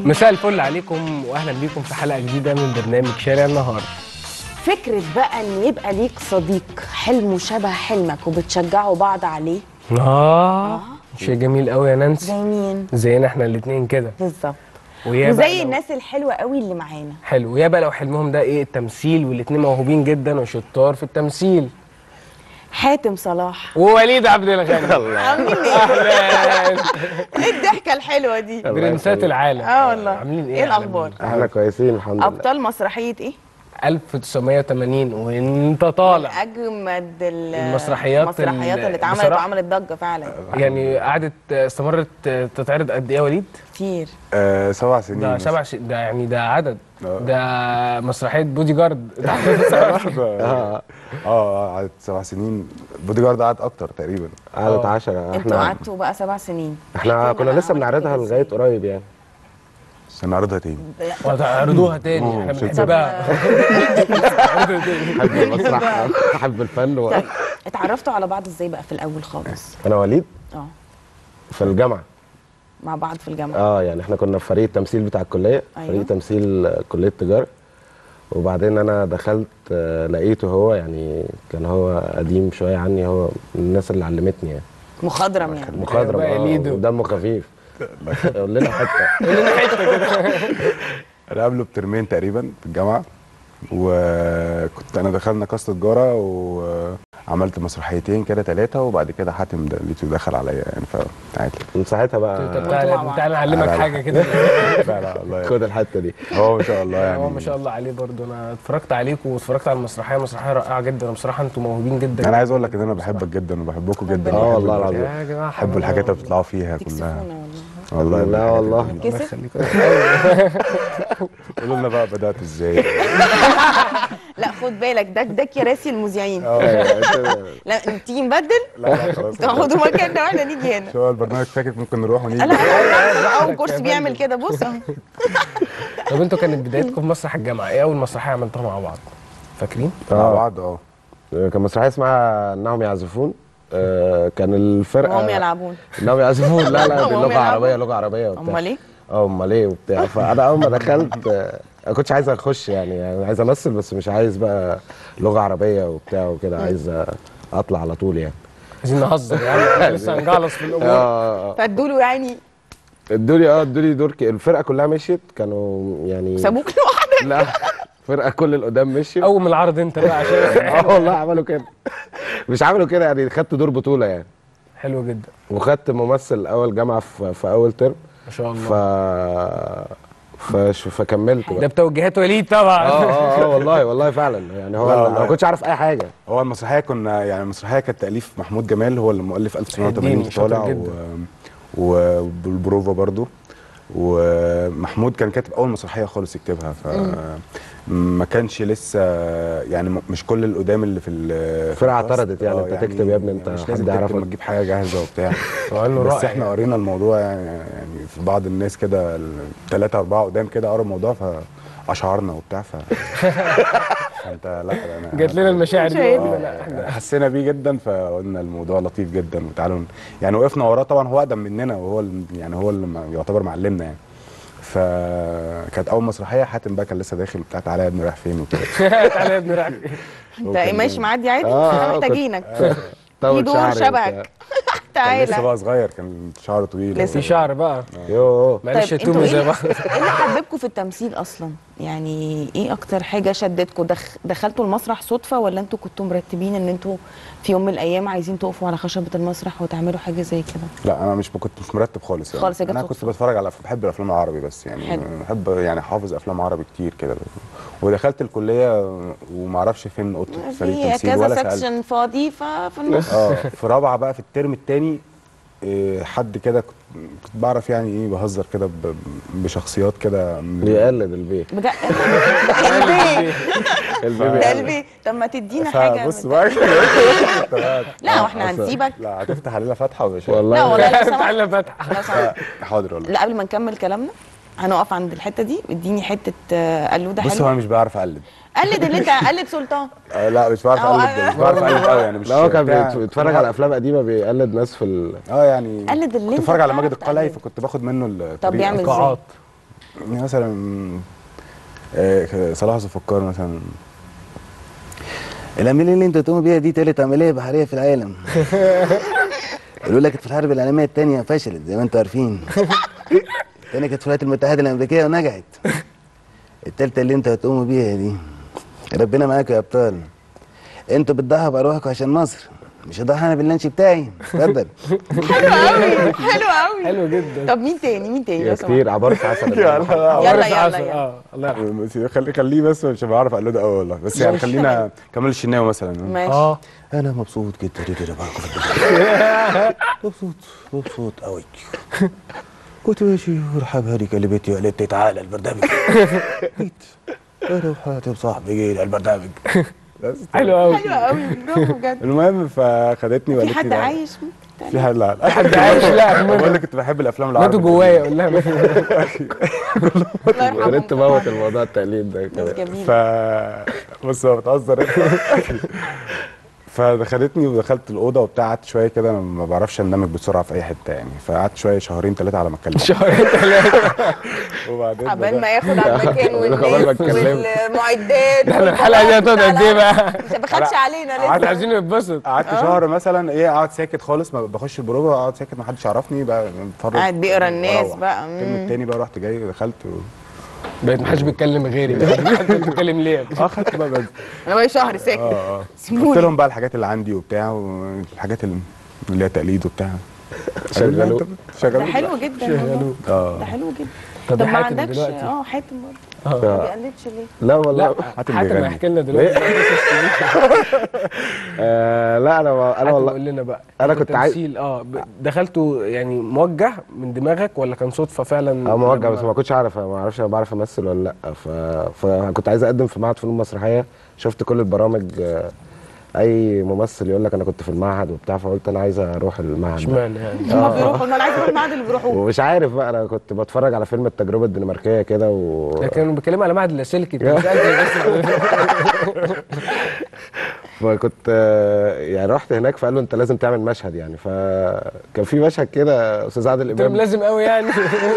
مساء الفل عليكم واهلا بيكم في حلقه جديده من برنامج شارع النهار فكرة بقى ان يبقى ليك صديق حلمه شبه حلمك وبتشجعوا بعض عليه اه شيء جميل قوي يا نانسي زي مين زينا احنا الاثنين كده بالظبط ويا بقى وزي لو- الناس الحلوة قوي اللي معانا حلو ويا بقى لو حلمهم ده ايه التمثيل والاثنين موهوبين جدا وشطار في التمثيل حاتم صلاح ووليد عبد الغني عاملين ايه اهلا ايه الضحكة الحلوة دي برنسات العالم اه والله عاملين ايه ايه الاخبار احنا كويسين الحمد لله ابطال مسرحية ايه 1980 وانت طالع اجمد ال- المسرحيات المسرحيات ال- اللي اتعملت بصراحة- وعملت ضجة فعلا يعني قعدت استمرت تتعرض قد ايه يا وليد؟ كتير آه سبع سنين ده مثلاً. سبع ش... ده يعني ده عدد آه. ده مسرحيه بودي جارد ده عدد سبع سنين. اه اه قعدت سبع سنين بودي جارد قعد اكتر تقريبا قعدت آه. 10 انتوا احنا قعدتوا بقى سبع سنين احنا احكي كنا لنا لسه بقى بنعرضها عملتوا لغايه ازاي. قريب يعني بس نعرضها تاني وهتعرضوها تاني أوه، احنا شكراً. بنحبها نعرضها تاني. احب المسرح احب الفن و... طيب اتعرفتوا على بعض ازاي بقى في الاول خالص انا وليد اه في الجامعه مع بعض في الجامعة اه يعني احنا كنا في فريق التمثيل بتاع الكليه أيوة. فريق تمثيل آه، كليه تجاره وبعدين انا دخلت آه، لقيته هو يعني كان هو قديم شويه عني هو من الناس اللي علمتني يعني مخضرم يعني مخضرم بقى اه ليدو. ودمه خفيف قول لنا حته انا قبله بترمين تقريبا في الجامعه وكنت انا دخلنا قصه تجاره وعملت مسرحيتين كده ثلاثه وبعد كده حاتم ده لقيته دخل عليا يعني فعادي من ساعتها طب بقى وانتوا مع تعالى بعض. تعالى اعلمك لا، لا. حاجه كده لا لا والله خد الحته دي هو ما شاء الله يعني هو ما شاء الله عليه برضو انا اتفرجت عليكم واتفرجت على المسرحيه مسرحيه رائعه جدا بصراحه انتوا موهوبين جدا انا عايز اقول لك ان انا بحبك جدا وبحبكم جدا ربنا اه وبحب والله ال- العظيم يا جماعه بحب الحاجات اللي بتطلعوا فيها كلها تكسفونا والله والله لا الحاجات والله. اللي- الله كسف؟ يخليك قولوا لنا بقى بدات ازاي لا خد بالك ده ده كراسي المذيعين أيوة، لا تيجي نبدل لا لا خلاص تاخدوا مكاننا واحنا نيجي هنا شو البرنامج فاكر ممكن نروح ونيجي لا لا اول كرسي بيعمل كده بص اهو طب انتوا كانت بدايتكم في مسرح الجامعه ايه اول مسرحيه عملتوها مع بعض فاكرين مع اه بعض اه كان مسرحيه اسمها انهم يعزفون آه، كان الفرقه وهم يلعبون انهم يعزفون لا لا دي وهم لغه يلعبون. عربيه لغه عربيه وبتاع امال ايه اه امال ايه وبتاع فانا اول ما دخلت آه، انا كنتش عايز اخش يعني, يعني عايز امثل بس مش عايز بقى لغه عربيه وبتاع وكده عايز آه، اطلع على طول يعني عايزين نهزر يعني احنا لسه هنجعلص في الامور اه فادوا له يعني ادوني اه ادوني دور ك- الفرقه كلها مشيت كانوا يعني سابوك لوحدك لا الفرقه كل القدام مشيت قوم العرض انت بقى عشان اه والله عملوا كده مش عملوا كده يعني خدت دور بطوله يعني حلو جدا وخدت ممثل اول جامعه في, في اول ترم ما شاء ف الله فش... فكملت ده بقى بتوجيهات وليد طبعا اه اه اه والله والله فعلا يعني هو لا انا والله. ما كنتش عارف اي حاجه هو المسرحيه كنا يعني المسرحيه كانت تاليف محمود جمال هو اللي مؤلف 1980 الدين، شاطر طالع جدا. و... وبالبروفا برضو ومحمود كان كاتب اول مسرحيه خالص يكتبها ف ما كانش لسه يعني م- مش كل القدام اللي في ال- في الفرقة الكاست. اعترضت يعني آه، أنت تكتب يا ابني، أنت مش حد لازم يعرفك. تكتب ما تجيب حاجه جاهزه وبتاع وقال له بس رائع احنا قرينا الموضوع يعني, يعني في بعض الناس كده ثلاثة أربعة قدام كده قروا الموضوع فأشعرنا وبتاع ف فأنت لا أنا جات لنا المشاعر دي شايف. وقلنا لا احنا آه، حسينا بيه جدا فقلنا الموضوع لطيف جدا وتعالوا ن- يعني وقفنا وراه طبعا هو اقدم مننا وهو اللي- يعني هو اللي ما- يعتبر معلمنا يعني فكانت اول مسرحيه حاتم بقى كان لسه داخل بتاع تعالى يا ابني رايح فين وكده تعالى يا ابني رايح انت ايه ماشي معدي عادي آه، احنا آه، محتاجينك طول في دور شعري شبهك وبتاع. كان لسه تعالى بقى صغير كان شعره طويل لسه. في شعر بقى يوه معلش يا انتوا تومي ايه زي اللي- بعض ايه اللي حببكم في التمثيل اصلا يعني ايه اكتر حاجه شدتكم دخ... دخلتوا المسرح صدفه ولا انتوا كنتوا مرتبين ان انتوا في يوم من الايام عايزين تقفوا على خشبه المسرح وتعملوا حاجه زي كده لا انا مش كنت مش مرتب خالص يعني خالص، هي جت انا صدفة. كنت بتفرج على بحب الافلام العربي بس يعني حلو. بحب يعني حافظ افلام عربي كتير كده ودخلت الكليه وما اعرفش فين اوضه فريق في تمثيل كذا ولا سالت سكشن فاضي ففي النص اه في رابعه بقى في الترم الثاني حد كده كنت كنت بعرف يعني ايه بهزر كده ب- بشخصيات كده من- بيقلد البيت بجد قلبي البيبي قلبي طب ما تدينا حاجه فبص من- بقى لا واحنا هنسيبك لا هتفتح علينا فتحه ومش والله لا والله لو سمحت تعالى فتح لو سمحت حاضر والله لا قبل ما نكمل كلامنا هنقف عند الحته دي اديني حته آه، قلوده بص هو حلوه انا مش بعرف اقلد قلد اللي انت قلد سلطان آه لا مش بعرف أو اقلد أنا- مش بعرف اقلد قوي يعني مش لا هو كان بتاع- بيت- بيتفرج على افلام قديمه بيقلد ناس في ال... اه يعني قلد اللي كنت انت بتفرج على بتعرف ماجد القلعي تقلده. فكنت باخد منه الطريقه طب بيعمل ازاي؟ قاعات يعني مثلا آه، صلاح ذوالفقار مثلا العمليه اللي انتوا تقوموا بيها دي تالت عمليه بحريه في العالم الاولى كانت في الحرب العالميه الثانيه فشلت زي ما انتوا عارفين الثانيه كانت في الولايات المتحده الامريكيه ونجحت الثالثه اللي انتوا هتقوموا بيها دي ربنا معاكم يا ابطال انتوا بتضحوا بارواحكم عشان مصر مش هضحي انا باللانش بتاعي اتفضل حلو قوي حلو قوي حلو جدا طب مين تاني مين تاني يا لو سمحت؟ كتير عبارة حسن يلا عمر يلا عسل، يلا اه الله يرحمه بس خلي خليه بس مش بعرف اقلده قوي والله بس يعني خلينا كمال الشناوي مثلا ماشي اه انا مبسوط جدا جدا معاكم في البرنامج مبسوط مبسوط قوي كنت ماشي ورحب هادي كلمتني وقالت لي تعالى البرنامج جيت انا وحاتم صاحبي جينا البرنامج بس حلو قوي حلو قوي برافو بجد المهم فخدتني في وقالت حد لي لا. عايش في حد لا لا حد عايش لا بقول لك كنت بحب الافلام العربي ماتوا جوايا قول لها الله يا ريت يرحمه تموت الموضوع التقليد ده ناس كده جميله ف بص هو بتهزر فدخلتني ودخلت الاوضه وبتاع قعدت شويه كده أنا ما بعرفش اندمج بسرعه في اي حته يعني فقعدت شويه شهرين ثلاثه على ما اتكلم شهرين ثلاثة وبعدين عبال بدأت- ما ياخد على المكان عقبال ما والناس اتكلمت. والمعدات احنا الحلقة دي هتقعد قد ايه بقى؟ مش ما خدش علينا قعدت لسه عايزين نتبسط قعدت شهر مثلا ايه اقعد ساكت خالص ما بخش البروفه اقعد ساكت ما حدش يعرفني بقى بتفرج قاعد بيقرا الناس وأروح. بقى. الترم مم. التاني بقى رحت جاي دخلت و... بقيت محدش بيتكلم غيري محدش بيتكلم ليه اه خدت بقى بس انا بقى شهر ساكت اه اه قلت سيبوني لهم بقى الحاجات اللي عندي وبتاع والحاجات اللي اللي هي تقليد وبتاع شغلوه. ده شغلوه حلو جدا والله. اه ده حلو جدا طب طب ما حاتم عندكش دلوقتي اه حاتم برضه ما بيقلدش ليه لا والله لا حاتم حاتم بيغني. هيحكي لنا دلوقتي آه لا انا انا حاتم والله قول لنا بقى أنا كنت عايز- تمثيل اه ب- دخلته يعني موجه من دماغك ولا كان صدفه فعلا اه موجه بس لما- ما كنتش عارف ما اعرفش انا بعرف امثل ولا لا ف... فكنت عايز اقدم في معهد فنون مسرحيه شفت كل البرامج آه، اي ممثل يقول لك انا كنت في المعهد وبتاع فقلت انا عايز اروح المعهد ده اشمعنى يعني هما بيروحوا ما انا عايز اروح المعهد اللي بيروحوه ومش عارف بقى انا كنت بتفرج على فيلم التجربه الدنماركيه كده و... ده كانوا بيتكلموا على معهد اللاسلكي انت سالت بس فكنت آه، يعني رحت هناك فقال له انت لازم تعمل مشهد يعني فكان في مشهد كده استاذ عادل قلت لهم امام لازم قوي يعني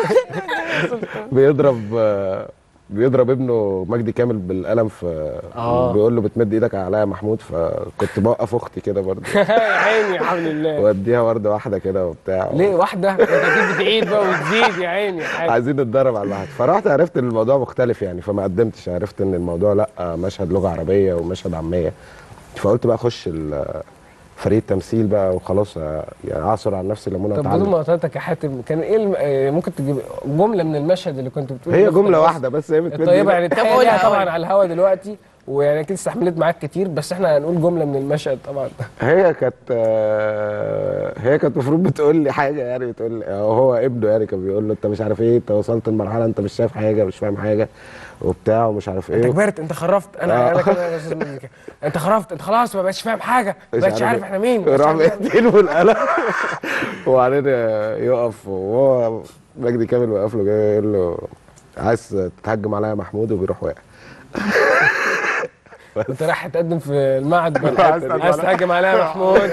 بيضرب آه، بيضرب ابنه مجدي كامل بالقلم في آه. بيقول له بتمد ايدك عليا يا محمود فكنت بوقف اختي كده برضه يا عيني يا حول الله واديها ورده واحده كده وبتاع ليه واحده انت اكيد بتعيد بقى وتزيد يا عيني يا حاج عايزين نتدرب على المعهد فرحت عرفت ان الموضوع مختلف يعني فما قدمتش عرفت ان الموضوع لا مشهد لغه عربيه ومشهد عاميه فقلت بقى اخش ال- فريق التمثيل بقى وخلاص آه، يعني اعصر على نفسي ليمونه طب بدون واتعلم ما قطعتك يا حاتم كان ايه الم... آه، ممكن تجيب جمله من المشهد اللي كنت بتقول هي جمله واحده بس هي بتمد الطيبه إيدك. يعني طب تحية قولها، ليها طبعا قولها. على الهوا دلوقتي ويعني اكيد استحملت معاك كتير بس احنا هنقول جمله من المشهد طبعا هي كانت آه، هي كانت المفروض بتقول لي حاجه يعني بتقول لي أو هو ابنه يعني كان بيقول له انت مش عارف ايه انت وصلت لمرحله انت مش شايف حاجه مش فاهم حاجه وبتاع ومش عارف انت ايه كبرت انت خرفت انا آه. انا كمان يا أستاذ مزيكا. انت خرفت انت خلاص ما بقتش فاهم حاجه ما مش بقتش عارف إيه. احنا مين ما بقتش راح عارف- مديله القلم وبعدين يقف وهو مجدي كامل واقف له جاي يقول له عايز تتهجم عليا يا محمود وبيروح واقع انت رايح تقدم في المعهد عايز عايز تهجم عايز تهاجم عليا يا محمود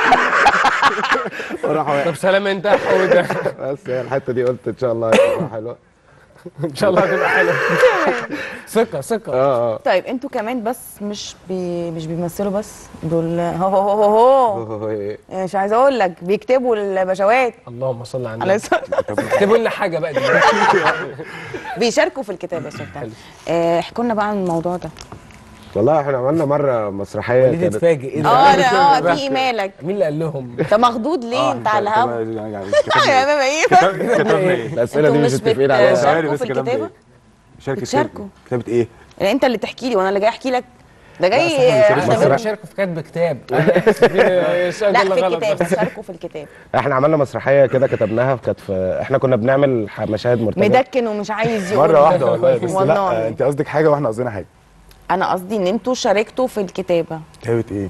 وراح واقع طب سلام انت يا حوده بس هي الحته دي قلت ان شاء الله هتبقى حلوه ان شاء الله هتبقى حلوه ثقه ثقه اه اه طيب انتوا كمان بس مش بي مش بيمثلوا بس دول هو هو هو هو مش عايزه اقول لك بيكتبوا البشوات اللهم صل على على النبي الصلاة. اكتبوا لنا حاجه بقى دلوقتي بيشاركوا في الكتابه يا سلطان آه، احكوا لنا بقى عن الموضوع ده والله احنا عملنا مره مسرحيه ليه كانت تتفاجئ ايه ده؟ اه انا اه في ايه مالك مين اللي قال لهم انت مخضوض ليه انت على الهوا يعني يا ماما ايه كتبنا ايه؟ الاسئله انتوا دي مش مش متفقين عليها بتشاركوا ثواني في بس كتبنا الكتابة؟ ايه؟ شركة بتشاركوا. كتابة ايه؟ يعني انت اللي تحكي لي وانا اللي جاي احكي لك ده جاي احنا اختبر بنشاركوا في كتب كتاب انا اسف السؤال ده لا اللي في غلط الكتاب بس. شاركوا في الكتاب احنا عملنا مسرحيه كده كتبناها كانت في احنا كنا بنعمل ح- مشاهد مرتجله مدكن ومش عايز يقول مرة واحدة والله بس والله. لا انت قصدك حاجة واحنا قصدنا حاجة انا قصدي ان انتوا شاركتوا في الكتابه كتابة ايه؟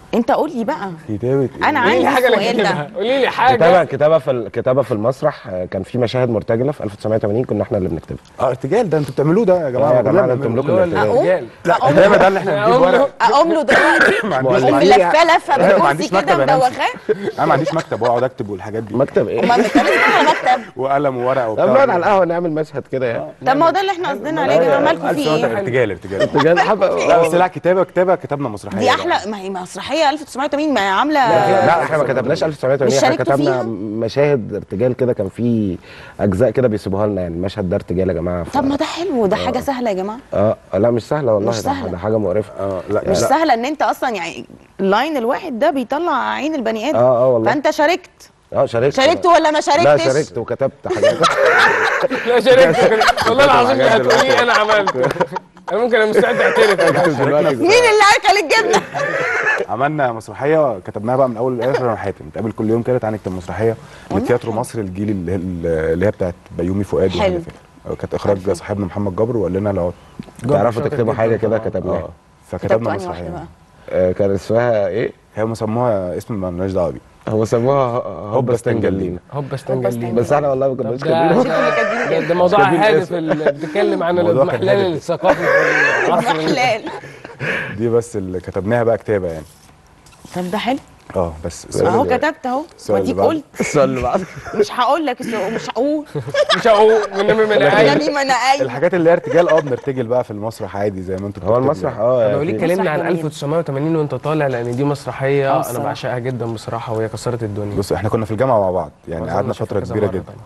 انت قول لي بقى كتابه انا قولي لي عندي حاجه انا السؤال ده كاتبها قولي لي كتابه حاجه كتابه في ال- كتابه في المسرح آه، كان في مشاهد مرتجله في 1980 كنا احنا اللي بنكتبها اه ارتجال ده انتوا بتعملوه ده يا جماعه آه يا كلنا جماعه ده بنعمله. انتم لكم اللي هو الارتجال. الرجال لا أقوم الكتابه له- ده اللي احنا أقوم بنجيب له- ورق اقوم له دلوقتي ما تقوم عنديش مؤلفين. ملفه لفه أنا ما بالكرسي عنديش كده مكتب يا نانسي. مدوخاه انا ما عنديش مكتب واقعد اكتب والحاجات دي مكتب ايه؟ امال بتكلم على مكتب وقلم وورقه طب وبتاع نقعد على القهوه نعمل مشهد كده يعني طب ما هو ده اللي احنا قصدنا عليه يا جماعه مالكم في ايه ارتجال ارتجال ارتجال حبه لا بس لا كتابه كتابه كتابنا مسرحيه دي بقى. احلى ما هي مسرحيه 1980 ما هي عامله لا احنا ما كتبناش 1980 مش احنا شاركتوا كتبنا فيها؟ مشاهد ارتجال كده كان في اجزاء كده بيسيبوها لنا يعني المشهد ده ارتجال يا جماعه ف- طب ما ده حلو ده حاجه سهله يا جماعه اه لا مش سهله والله مش ده- سهلة. ده حاجه مقرفه اه لا مش لا. سهله ان انت اصلا يعني اللاين الواحد ده بيطلع عين البني ادم اه اه والله فانت شاركت اه شاركت شاركت ولا ما شاركتش لا شاركت وكتبت حاجات لا شاركت والله العظيم هتقولي انا عملت انا ممكن انا مستعد اعترف دلوقتي مين اللي اكل الجبنه عملنا مسرحيه كتبناها بقى من اول لاخر انا وحاتم نتقابل كل يوم كده تعالى نكتب مسرحيه لتياترو مصر الجيل اللي, اللي هي بتاعت بيومي فؤاد حلو. وحاجه كده كانت اخراج صاحبنا محمد جبر وقال لنا لو تعرفوا تكتبوا حاجه كده كتبناها اه كتبتوا فكتبنا انهي واحده بقى مسرحيه آه، كان اسمها ايه؟ هي مسموها اسم ما لناش دعوه بيه هو سموها هوبا ستنجلينا هوبا استنجلين بس احنا والله ما طب كناش ده كاتبينه ده, ده, ده موضوع كاتبين هادف اسم. اللي بتتكلم عن الموضوع كان الاضمحلال هادف. الثقافي في العصر ال- محلال دي بس اللي كتبناها بقى كتابه يعني طب ده حلو اه بس السؤال اهو اللي- كتبت اهو السؤال وديك اللي بعده. قلت السؤال اللي بعده مش هقول لك السؤال مش هقول مش هقول من من العين يعني ما انا قايل الحاجات اللي هي ارتجال اه بنرتجل بقى في المسرح عادي زي ما انتوا هو بتكتبوا المسرح يعني. اه طب ليه في- كلمنا عن مسرح جميل. 1980 وانت طالع لان دي مسرحيه آه، انا الصراحة. بعشقها جدا بصراحه وهي كسرت الدنيا بص احنا كنا في الجامعه مع بعض يعني وصلنا قعدنا شفنا فتره كذا كبيره مرة جدا طبعاً.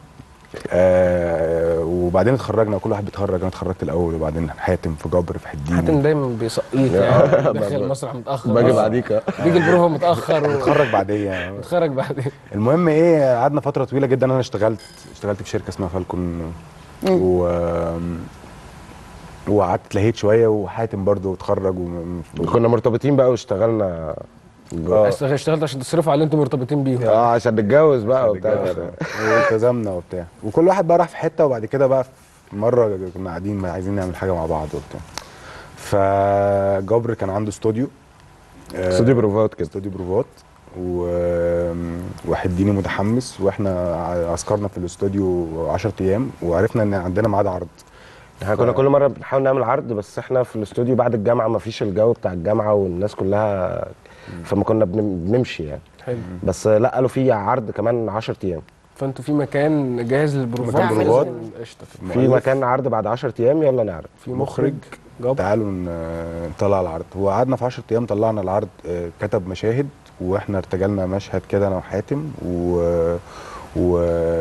آه وبعدين اتخرجنا وكل واحد بيتخرج انا اتخرجت الاول وبعدين حاتم في جبر في حدين حاتم دايما بيسقيط يعني داخل المسرح متاخر باجي آه. بعديك اه بيجي البروفه متاخر اتخرج بعديا واتخرج بعدين المهم ايه قعدنا فتره طويله جدا انا اشتغلت اشتغلت في شركه اسمها فالكون و وقعدت اتلهيت شويه وحاتم برضو اتخرج و... كنا مرتبطين بقى واشتغلنا اه اشتغل- اشتغلت عشان تصرفوا على اللي انتم مرتبطين بيهم اه عشان نتجوز بقى وبتاع كده والتزمنا وبتاع وكل واحد بقى راح في حته وبعد كده بقى في مره كنا قاعدين ما عايزين نعمل حاجه مع بعض وبتاع فجبر كان عنده استوديو آه، استوديو بروفات كده استوديو بروفات و... وحديني متحمس واحنا عسكرنا في الاستوديو 10 ايام وعرفنا ان عندنا ميعاد عرض احنا كنا كل مره بنحاول نعمل عرض بس احنا في الاستوديو بعد الجامعه ما فيش الجو بتاع الجامعه والناس كلها فما كنا بن- بنمشي يعني حلو بس لا قالوا في عرض كمان 10 ايام فانتوا في مكان جاهز للبروفات مكان بروفات. قشطه في مؤلف. مكان عرض بعد 10 ايام يلا نعرض في مخرج جاب تعالوا ن- نطلع العرض هو قعدنا في 10 ايام طلعنا العرض آه، كتب مشاهد واحنا ارتجلنا مشهد كده انا وحاتم و... و...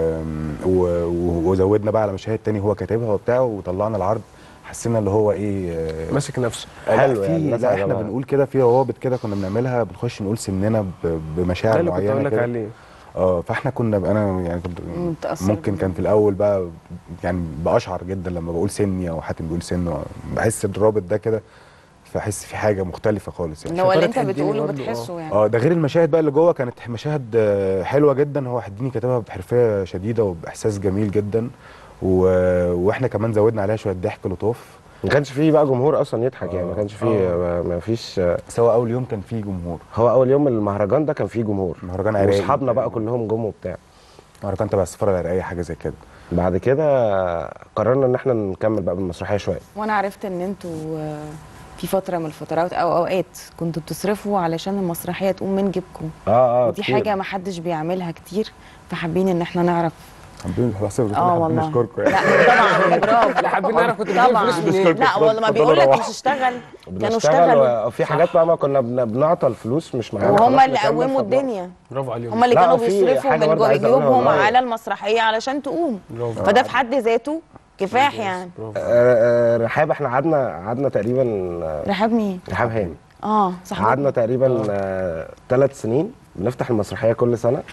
و... وزودنا بقى على مشاهد تاني هو كاتبها وبتاع وطلعنا العرض حسينا اللي هو ايه آه، ماسك نفسه لا حلو في يعني، الناس لا احنا عجبها. بنقول كده في روابط كده كنا بنعملها بنخش نقول سننا ب- ده بمشاعر اللي كنت معينه اقول لك كده عليه اه فاحنا كنا ب- انا يعني كنت متأثر ممكن بيه. كان في الاول بقى يعني باشعر جدا لما بقول سني او حاتم بيقول سنه بحس الرابط ده كده فاحس في حاجه مختلفه خالص يعني اللي هو اللي انت شطارة حديني بتقوله برضو، بتحسه يعني اه ده غير المشاهد بقى اللي جوه كانت مشاهد آه، حلوه جدا هو حديني كتبها بحرفيه شديده وباحساس جميل جدا و... واحنا كمان زودنا عليها شويه ضحك لطاف ما كانش فيه بقى جمهور اصلا يضحك يعني ما آه. كانش فيه ما- ما فيش بس هو اول يوم كان فيه جمهور هو اول يوم المهرجان ده كان فيه جمهور مهرجان عراقي واصحابنا بقى كلهم جم وبتاع مهرجان تبع السفاره العراقيه حاجه زي كده بعد كده قررنا ان احنا نكمل بقى بالمسرحيه شويه وانا عرفت ان انتوا آه، في فتره من الفترات او اوقات كنتوا بتصرفوا علشان المسرحيه تقوم من جيبكم اه اه ودي كتير. حاجه ما حدش بيعملها كتير فحابين ان احنا نعرف حابين بس اه والله نشكركم يعني لا طبعا برافو لا حابين نعرف كنتوا بتجيبوا طبعا فلوس منين لا والله ما بيقول لك مش اشتغل كانوا بنشتغل اشتغلوا وفي حاجات بقى ما كنا بن- بنعطى الفلوس مش معانا وهم خلاص اللي نكمل قوموا فبنعطى. الدنيا برافو عليهم هم اللي لا، كانوا في بيصرفوا حاجة من برضه عايز أقولها جيوبهم والله. على المسرحيه علشان تقوم برافو فده في حد ذاته كفاح يعني برافو. آه، آه، رحاب احنا قعدنا قعدنا تقريبا آه، رحاب مين؟ رحاب هاني اه صح قعدنا تقريبا ثلاث سنين بنفتح المسرحيه كل سنه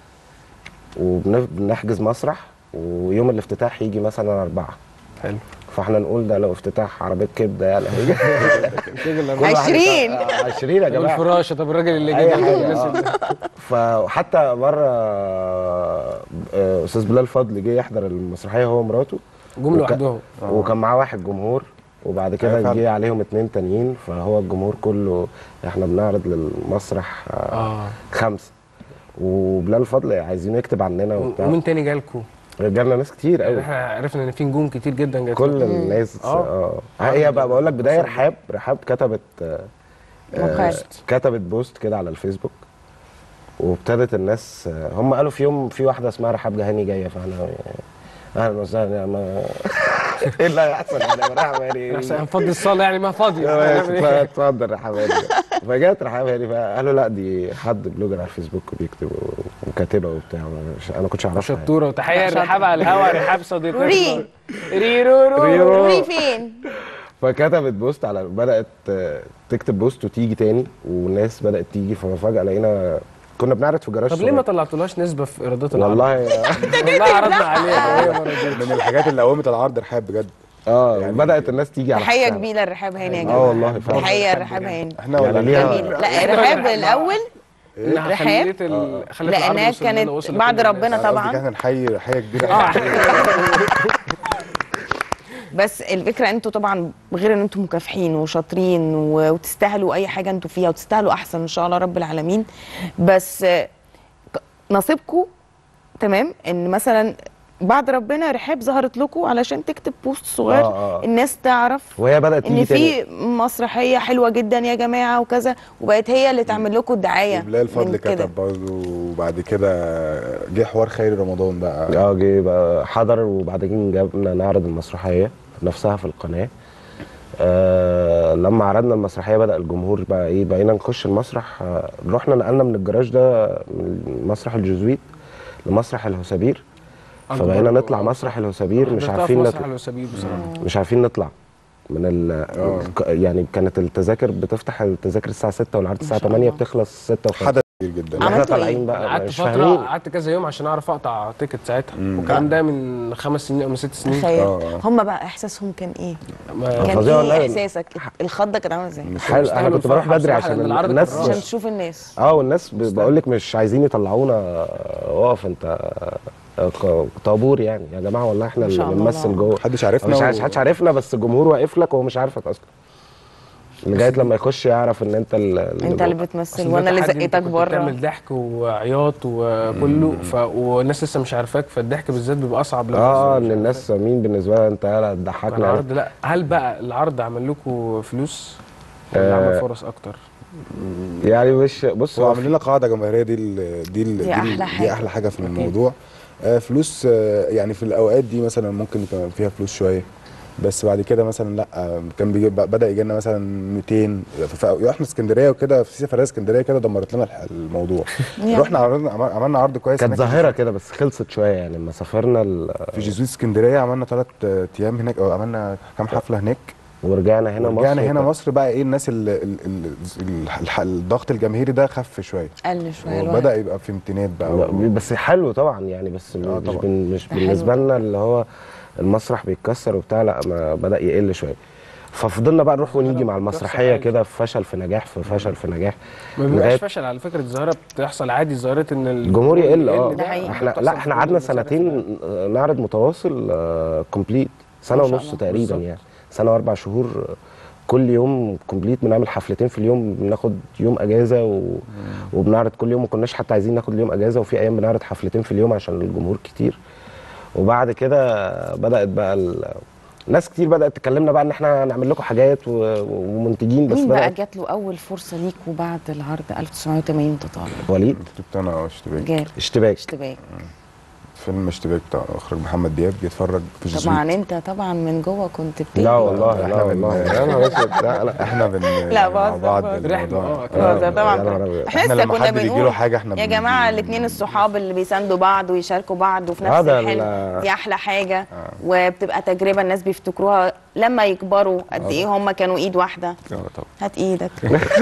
وبنحجز مسرح ويوم الافتتاح يجي مثلا اربعه حلو فاحنا نقول ده لو افتتاح عربيه كبده يعني هيجي شغل كل واحد 20 يطلع- 20 يا جماعه والفراشه طب الراجل اللي اي جه حاجه الناس آه. اللي- فحتى مره آه، استاذ بلال فضل جه يحضر المسرحيه هو ومراته جم وك- لوحدهم وكان معاه واحد جمهور وبعد أيوة كده فعلا. جه عليهم اتنين تانيين فهو الجمهور كله احنا بنعرض للمسرح آه، اه خمسه وبلال فضل عايزين يكتب عننا وبتاع ومين تاني جالكوا؟ جالنا ناس كتير يعني قوي احنا عرفنا ان في نجوم كتير جدا جات كل الناس آه. اه هي بقى بقول لك بدايه رحاب رحاب كتبت آه، آه، مقال. كتبت بوست كده على الفيسبوك وابتدت الناس آه، هم قالوا في يوم في واحده اسمها رحاب جهاني جايه فاحنا آه، اهلا وسهلا يا ما ايه اللي هيحصل يعني يا رحاب يعني احسن هنفضي الصاله يعني ما فاضيه يا هنعمل باشا، إيه؟ اتفضل رحاب هاني فجت رحاب هاني فقالوا لا دي حد بلوجر على الفيسبوك وبيكتب وكاتبه وبتاع انا ما كنتش اعرفها يعني. شطوره وتحيه لرحاب على الهوا رحاب صديقتنا روري. ريرو رو ريرو. روحي فين فكتبت بوست على بدات آه، تكتب بوست وتيجي تاني والناس بدات تيجي ففجاه لقينا كنا بنعرض في جراج طب ليه ما صغير. طلعتولهاش نسبه في ايرادات العرض؟ والله والله عرضنا عليها وهي ما رضتش. من الحاجات اللي قومت العرض رحاب بجد اه يعني- بدات الناس تيجي على تحيه حسها. كبيره لرحاب هاني يا اه جماعه والله فعلا تحيه لرحاب هاني احنا يعني ولا ليها- جميله لا رحاب الاول انها رحاب؟ خلت ال... خلت العرض لانها يوصل لنا كانت ووصل بعد لكل ربنا الناس. طبعا. قصدي احنا نحيي حيه كبيره اه بس الفكره انتوا طبعا غير ان انتوا مكافحين وشاطرين و- وتستاهلوا اي حاجه انتوا فيها وتستاهلوا احسن ان شاء الله رب العالمين بس آه، ك- نصيبكم تمام ان مثلا بعد ربنا رحاب ظهرت لكم علشان تكتب بوست صغير آه، آه. الناس تعرف وهي بدات ان تيجي في تاني مسرحيه حلوه جدا يا جماعه وكذا وبقت هي اللي تعمل لكم الدعايه وبلال فضل من كده. كتب برضه وبعد كده جه حوار خيري رمضان بقى اه جه بقى حضر وبعدين جابنا نعرض المسرحيه نفسها في القناه آه لما عرضنا المسرحيه بدا الجمهور بقى ايه بقينا نخش المسرح آه رحنا نقلنا من الجراج ده من مسرح الجزويت لمسرح الهسابير فبقينا أكبر نطلع و- مسرح الهسابير مش حضرتها في عارفين مسرح نطلع الوسابيل بصراحه مش عارفين نطلع من ال آه. ك- يعني كانت التذاكر بتفتح التذاكر الساعه 6 والعرض الساعه شاء 8 الله. بتخلص 6 وخمسة. حدث كبير جدا احنا عملتوا إيه؟ طالعين بقى قعدت مش فتره فاهمين قعدت كذا يوم عشان اعرف اقطع تيكت ساعتها مم. والكلام ده من خمس سنين او من ست سنين تخيل آه. هم بقى احساسهم كان ايه ما- كان فظيع والله. ايه احساسك الخضه كانت عامله ازاي مش حلو انا يستاهلوا كنت بروح الفرحة بدري بصراحة، عشان لأن العرض الناس كان عشان تشوف الناس اه والناس ب- بقول لك مش عايزين يطلعونا اقف انت آه، ق- طابور يعني يا جماعه والله احنا ما اللي شاء الله. بنمثل جوه محدش عارفنا مش و- عارف- محدش عارفنا بس الجمهور واقف لك وهو مش عارفك اصلا لغايه لما يخش يعرف ان انت ال- انت اللي جوه. بتمثل أصل ده وانا اللي تحدي، زقتك أنت كنت بره بتعمل ضحك وعياط وكله ف... والناس لسه مش عارفاك فالضحك بالذات بيبقى اصعب لما اه الناس ان مش الناس مين بالنسبه لها انت يلا عارفاك. تضحكنا العرض لا هل بقى العرض عمل لكم فلوس ولا آه. عمل فرص اكتر؟ يعني مش بص هو هو عامل لنا قاعده جماهيريه دي ال دي ال دي أحلى ال- حاجة. دي احلى حاجه في الموضوع آه فلوس آه يعني في الاوقات دي مثلا ممكن يكون فيها فلوس شويه بس بعد كده مثلا لا آه، كان بيجي بدا يجي لنا مثلا 200 ف- احنا اسكندريه وكده في سفريه اسكندريه كده دمرت لنا الح- الموضوع يعني. رحنا عرضنا عمل- عملنا عرض كويس كانت هناك في- ظاهره كده بس خلصت شويه يعني لما سافرنا ال- في جزويت اسكندريه عملنا ثلاث ايام هناك او عملنا كام حفله هناك ورجعنا هنا مصر رجعنا هنا وكان- مصر بقى ايه الناس ال ال ال ال الضغط الجماهيري ده خف شويه قل شويه الوقت. وبدا يبقى في امتنانات بقى و- بس حلو طبعا يعني بس مش, طبعاً. بن مش ده حلو بالنسبه لنا اللي هو المسرح بيتكسر وبتاع لا ما بدا يقل شويه ففضلنا بقى نروح ونيجي مع المسرحيه عادي. كده في فشل في نجاح في فشل في نجاح ما بيبقاش لغايه فشل على فكره الظاهره بتحصل عادي ظاهره ان الجمهور يقل اه ده حقيقي. احنا بتحصل لا في احنا كل قعدنا المسارح. سنتين آه، نعرض متواصل كومبليت سنه ما شاء ونص الله. تقريبا بالظبط. يعني سنه واربع شهور آه، كل يوم كومبليت بنعمل حفلتين في اليوم بناخد يوم اجازه و... وبنعرض كل يوم ما كناش حتى عايزين ناخد اليوم اجازه وفي ايام بنعرض حفلتين في اليوم عشان الجمهور كتير وبعد كده بدات بقى ال... ناس كتير بدات تكلمنا بقى ان احنا نعمل لكم حاجات و... ومنتجين بس مين بقى بدات جات له اول فرصه ليكوا بعد العرض 1980 تطالب وليد كنت انا اه اشتباك جال اشتباك اشتباك فيلم اشتباك بتاع اخراج محمد دياب بيتفرج في جزويت طبعا انت طبعا من جوه كنت بتجري لا والله لا إحنا بن- والله يا نهار اسود لا لا احنا بن لا، مع بهزر، بعض بهزر. رحلة، الموضوع اه، أكيد. بهزر يا طبعا نهار أبيض. احنا احنا لسه لما كنا حد بيجي له بنقول حاجه احنا يا بن- جماعه الاثنين الصحاب اللي بيساندوا بعض ويشاركوا بعض وفي نفس هذا الحلم ال- دي احلى حاجه وبتبقى تجربه الناس بيفتكروها لما يكبروا قد ايه هم كانوا ايد واحده اه طبعا هات ايدك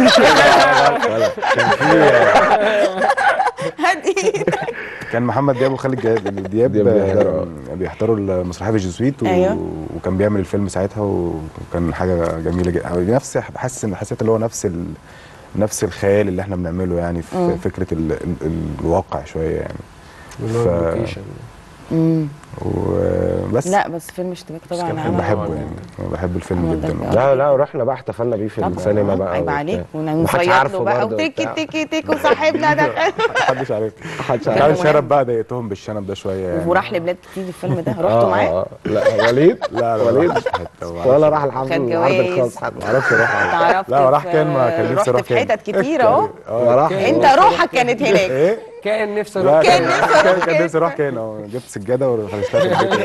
هات ايدك كان محمد دياب وخالد جا- دياب دياب بيحضروا. آه، بيحضروا المسرحيه في الجزويت و... أيوة. وكان بيعمل الفيلم ساعتها وكان حاجه جميله جدا نفس بحس ان حسيت اللي هو نفس ال... نفس الخيال اللي احنا بنعمله يعني في مم. فكره ال... ال... الواقع شويه يعني اللي هو ف- اللوكيشن امم وبس لا بس فيلم اشتباك بس طبعا كان عمل- بحبه يعني أنا بحب الفيلم عمل جدا ضجة. لا لا رحنا بقى احتفلنا بيه في طبعاً. السينما بقى عيب وبتاع. عليك محدش ونصيط له عارفه بقى برضه وتيكي وبتاع. تيكي تيكي وصاحبنا ده محدش عارف محدش كان عارف شنب بقى ضايقتهم بالشنب ده شويه يعني وراح لبلاد كتير الفيلم ده آه، رحتوا معاه آه، آه. لا وليد لا لا وليد راح في حتة وما ولا أعرفش. راح الحفل خد العرض جوايز. الخاص حتى ما اعرفش راح تعرفت لا، راح في- كان ما كان نفسي رحت أروح في كان. حتت كتير اهو ما راح انت روحك كانت هناك ايه كان نفسي لا اروح كان كان نفسي أروح كان- كان كان. نفسي اروح كان اه جبت سجاده وخلصتها في البيت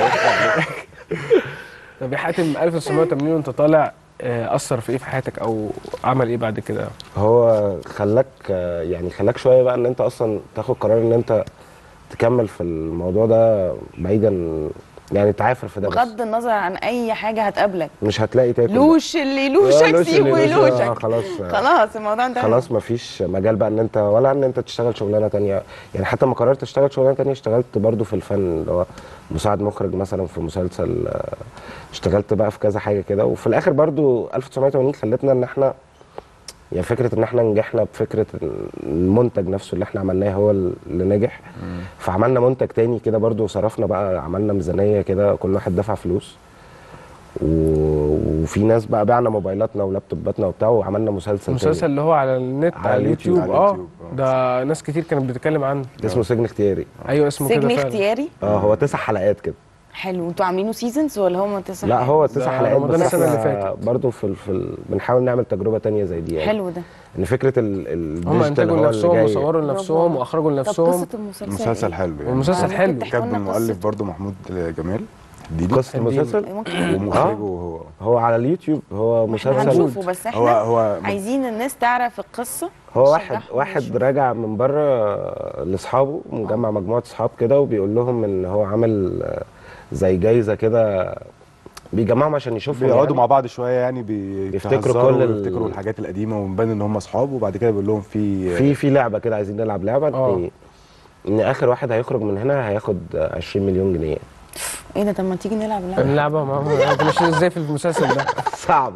طب يا حاتم 1980 وانت طالع آه، اثر في ايه في حياتك او عمل ايه بعد كده هو خلاك آه، يعني خلاك شويه بقى ان انت اصلا تاخد قرار ان انت تكمل في الموضوع ده بعيدا يعني تعافر في ده بس بغض النظر عن اي حاجه هتقابلك مش هتلاقي تاكل لوش اللي آه، لوشك لوش سيبه اللي لوش، آه، يلوشك خلاص آه. خلاص الموضوع انتهى خلاص مفيش مجال بقى ان انت ولا ان انت تشتغل شغلانه تانية يعني حتى لما قررت اشتغل شغلانه تانية اشتغلت برضو في الفن اللي هو مساعد مخرج مثلا في مسلسل آه، اشتغلت بقى في كذا حاجه كده وفي الاخر برضو 1980 خلتنا ان احنا يعني فكره ان احنا نجحنا بفكره إن المنتج نفسه اللي احنا عملناه هو اللي نجح فعملنا منتج تاني كده برضو صرفنا بقى عملنا ميزانيه كده كل واحد دفع فلوس و... وفي ناس بقى بعنا موبايلاتنا ولابتوباتنا وبتاع وعملنا مسلسل المسلسل تاني اللي هو على النت على على اليوتيوب. اليوتيوب على اه اليوتيوب، آه. ده ناس كتير كانت بتتكلم عنه اسمه سجن اختياري ايوه اسمه كده سجن فعلا اختياري اه هو تسع حلقات كده حلو انتوا عاملينه سيزونز ولا هم تسع لا حلقات؟ هو ده تسع حلقات رمضان بس السنة اللي احنا فاتت. برضه في ال... في ال... بنحاول نعمل تجربه تانية زي دي يعني حلو ده ان فكره ال... ال... هم الديجيتال انتجوا هو اللي لنفسهم جاي. وصوروا برافو. لنفسهم واخرجوا طب لنفسهم قصه المسلسل مسلسل إيه؟ حلو يعني والمسلسل ممكن حلو تحكي كاتب لنا المؤلف قصته؟ برضو محمود جمال ديدي قصه المسلسل ممكن ومخرجه هو هو على اليوتيوب هو احنا مسلسل هنشوفه بس هو احنا هو عايزين الناس تعرف القصه هو واحد نشجعهم واحد ويشوفوا. راجع من بره لاصحابه مجمع مجموعه اصحاب كده وبيقول لهم ان هو عامل آه، زي جايزه كده بيجمعهم عشان يشوفوا بيقعدوا يعني. مع بعض شويه يعني يفتكروا بيفتكروا كل كل ال- يفتكروا الحاجات القديمه ونبان ان هم اصحاب وبعد كده بيقول لهم في في في لعبه كده عايزين نلعب لعبه آه. ان ان اخر واحد هيخرج من هنا هياخد 20 مليون جنيه ايه ده طب ما تيجي نلعب لعبه اللعبه ما هو انت ماشي ازاي في المسلسل ده صعب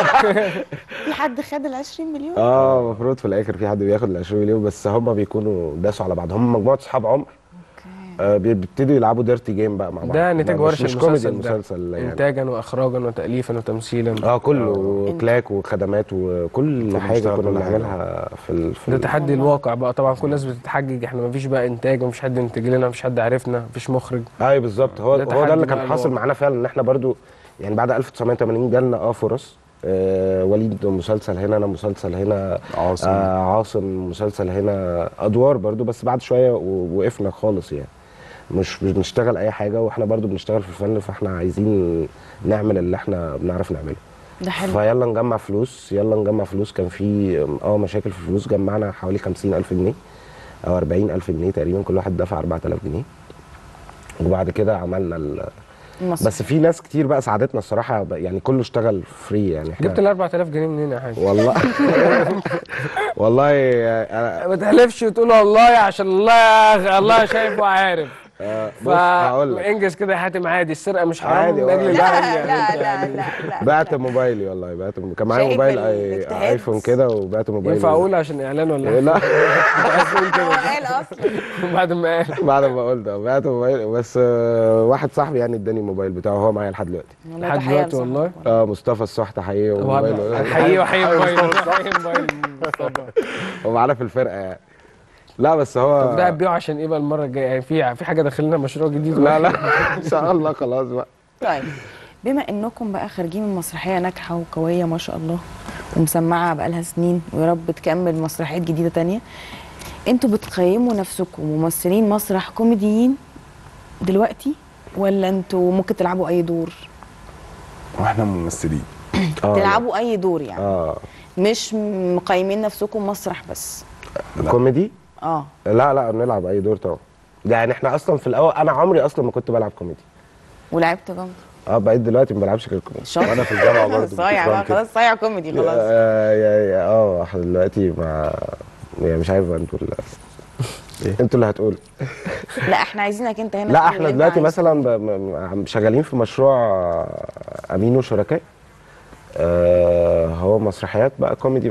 في حد خد ال 20 مليون اه المفروض في الاخر في حد بياخد ال 20 مليون بس هم بيكونوا داسوا على بعض هم مجموعه اصحاب عمر آه بيبتدوا يلعبوا ديرتي جيم بقى مع بعض ده نتاج مش- ورش مش كوميدي المسلسل ده المسلسل يعني انتاجا واخراجا وتاليفا وتمثيلا اه كله كلاك وخدمات وكل كنا حاجه بنشتغل كنا كل حاجة. بنعملها في ال... في ده ال... تحدي الواقع بقى طبعا كل الناس بتتحجج احنا ما فيش بقى انتاج ومفيش حد ينتج لنا مفيش حد عارفنا مفيش مخرج ايوه بالظبط هو ده هو ده تحدي اللي بقى كان حاصل الواقع. معانا فعلا ان احنا برضو يعني بعد 1980 جالنا اه فرص آه وليد مسلسل هنا انا مسلسل هنا عاصم آه عاصم مسلسل هنا ادوار برضو بس بعد شويه و- وقفنا خالص يعني مش مش بنشتغل اي حاجه واحنا برضو بنشتغل في الفن فاحنا عايزين نعمل اللي احنا بنعرف نعمله ده حلو فيلا نجمع فلوس يلا نجمع فلوس كان في اه مشاكل في الفلوس جمعنا حوالي 50000 جنيه او 40000 جنيه تقريبا كل واحد دفع 4000 جنيه وبعد كده عملنا ال... المسرح. بس في ناس كتير بقى ساعدتنا الصراحه ب- يعني كله اشتغل فري يعني احنا جبت ال 4000 جنيه منين يا حاج والله والله انا ما تحلفش وتقول والله عشان الله يا الله شايف وعارف آه، بص هقول لك فانجز كده يا حاتم عادي السرقه مش حرام عادي، من اجل والله. الله لا يعني لا أنت لا يعني لا لا بعت موبايلي والله بعت كان معايا شايف موبايل اي الاجتهاد؟ ايفون كده وبعت موبايلي ينفع اقول عشان اعلان ولا لا عايز تقول هو كده قال اصلا بعد ما قال بعد ما قلت اه بعت موبايل بس آه، واحد صاحبي يعني اداني الموبايل بتاعه هو معايا لحد دلوقتي والله لحد تحية دلوقتي لصاحبك. والله اه مصطفى الصح تحيه وموبايله حقيقي وحقيقي موبايل حقيقي موبايل مصطفى. هو معانا في الفرقه يعني لا بس هو طب ده هتبيعه عشان ايه بقى المره الجايه يعني في في حاجه داخل لنا مشروع جديد لا لا ان شاء الله خلاص بقى طيب بما انكم بقى خارجين من مسرحيه ناجحه وقويه ما شاء الله ومسمعه بقالها سنين ويا رب تكمل مسرحيات جديده تانية انتوا بتقيموا نفسكم ممثلين مسرح كوميديين دلوقتي ولا انتوا ممكن تلعبوا اي دور واحنا ممثلين اه تلعبوا اي دور يعني اه مش مقيمين نفسكم مسرح بس لا. كوميدي اه لا لا بنلعب اي دور طبعا يعني احنا اصلا في الاول انا عمري اصلا ما كنت بلعب كوميدي ولعبت جامد اه بقيت دلوقتي ما بلعبش غير كوميدي شاطر وانا في الجامعه برضه كنت صايع بعمل بقى كده. خلاص صايع كوميدي خلاص اه يا- يا- اه احنا دلوقتي مع يعني مش عارف بقى انتوا اللي انتوا اللي هتقولوا لا احنا عايزينك انت هنا لا تقول احنا اللي انت دلوقتي عايزه. مثلا ب- م- م- شغالين في مشروع امين وشركاء آه هو مسرحيات بقى كوميدي بس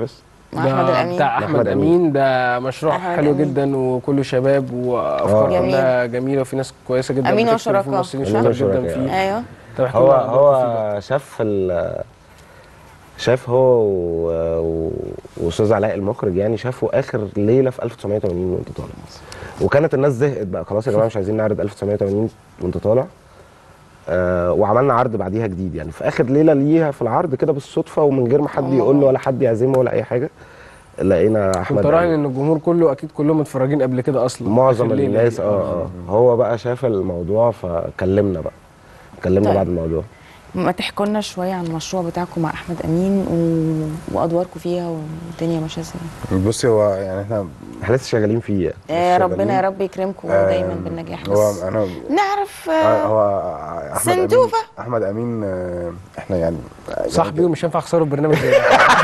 مع ده احمد الامين بتاع احمد أحمد امين ده مشروع أحمد حلو أمين. جدا وكله شباب وافكار جميل. كلها جميله وفي ناس كويسه جدا أمين بتكتب، وشركاء. وفي ممثلين أمين شطار جدا وشركاء. فيه ايوه طب احكي هو لنا أخباركم فيه بقى. هو شاف ال شاف هو و- و- واستاذ علاء المخرج يعني شافوا اخر ليله في 1980 وانت طالع وكانت الناس زهقت بقى خلاص يا جماعه مش عايزين نعرض 1980 وانت طالع آه وعملنا عرض بعديها جديد يعني في اخر ليله ليها في العرض كده بالصدفه ومن غير ما حد يقول له ولا حد يعزمه ولا اي حاجه لقينا احمد كنت راهن أمين. ان الجمهور كله اكيد كلهم متفرجين قبل كده اصلا معظم آخر ليلة الناس دي. اه اه هو بقى شاف الموضوع فكلمنا بقى كلمنا طيب. بعد الموضوع ما تحكوا لنا شويه عن المشروع بتاعكم مع احمد امين و... وادواركم فيها والدنيا ماشيه ازاي بصي هو يعني احنا احنا لسه شغالين فيه يعني. آه شغالين. ربنا يا رب يكرمكم آه، دايما بالنجاح هو بس انا نعرف آه، آه هو احمد امين سندوفة. احمد امين آه، احنا يعني صاحبي ومش هينفع اخسره البرنامج ده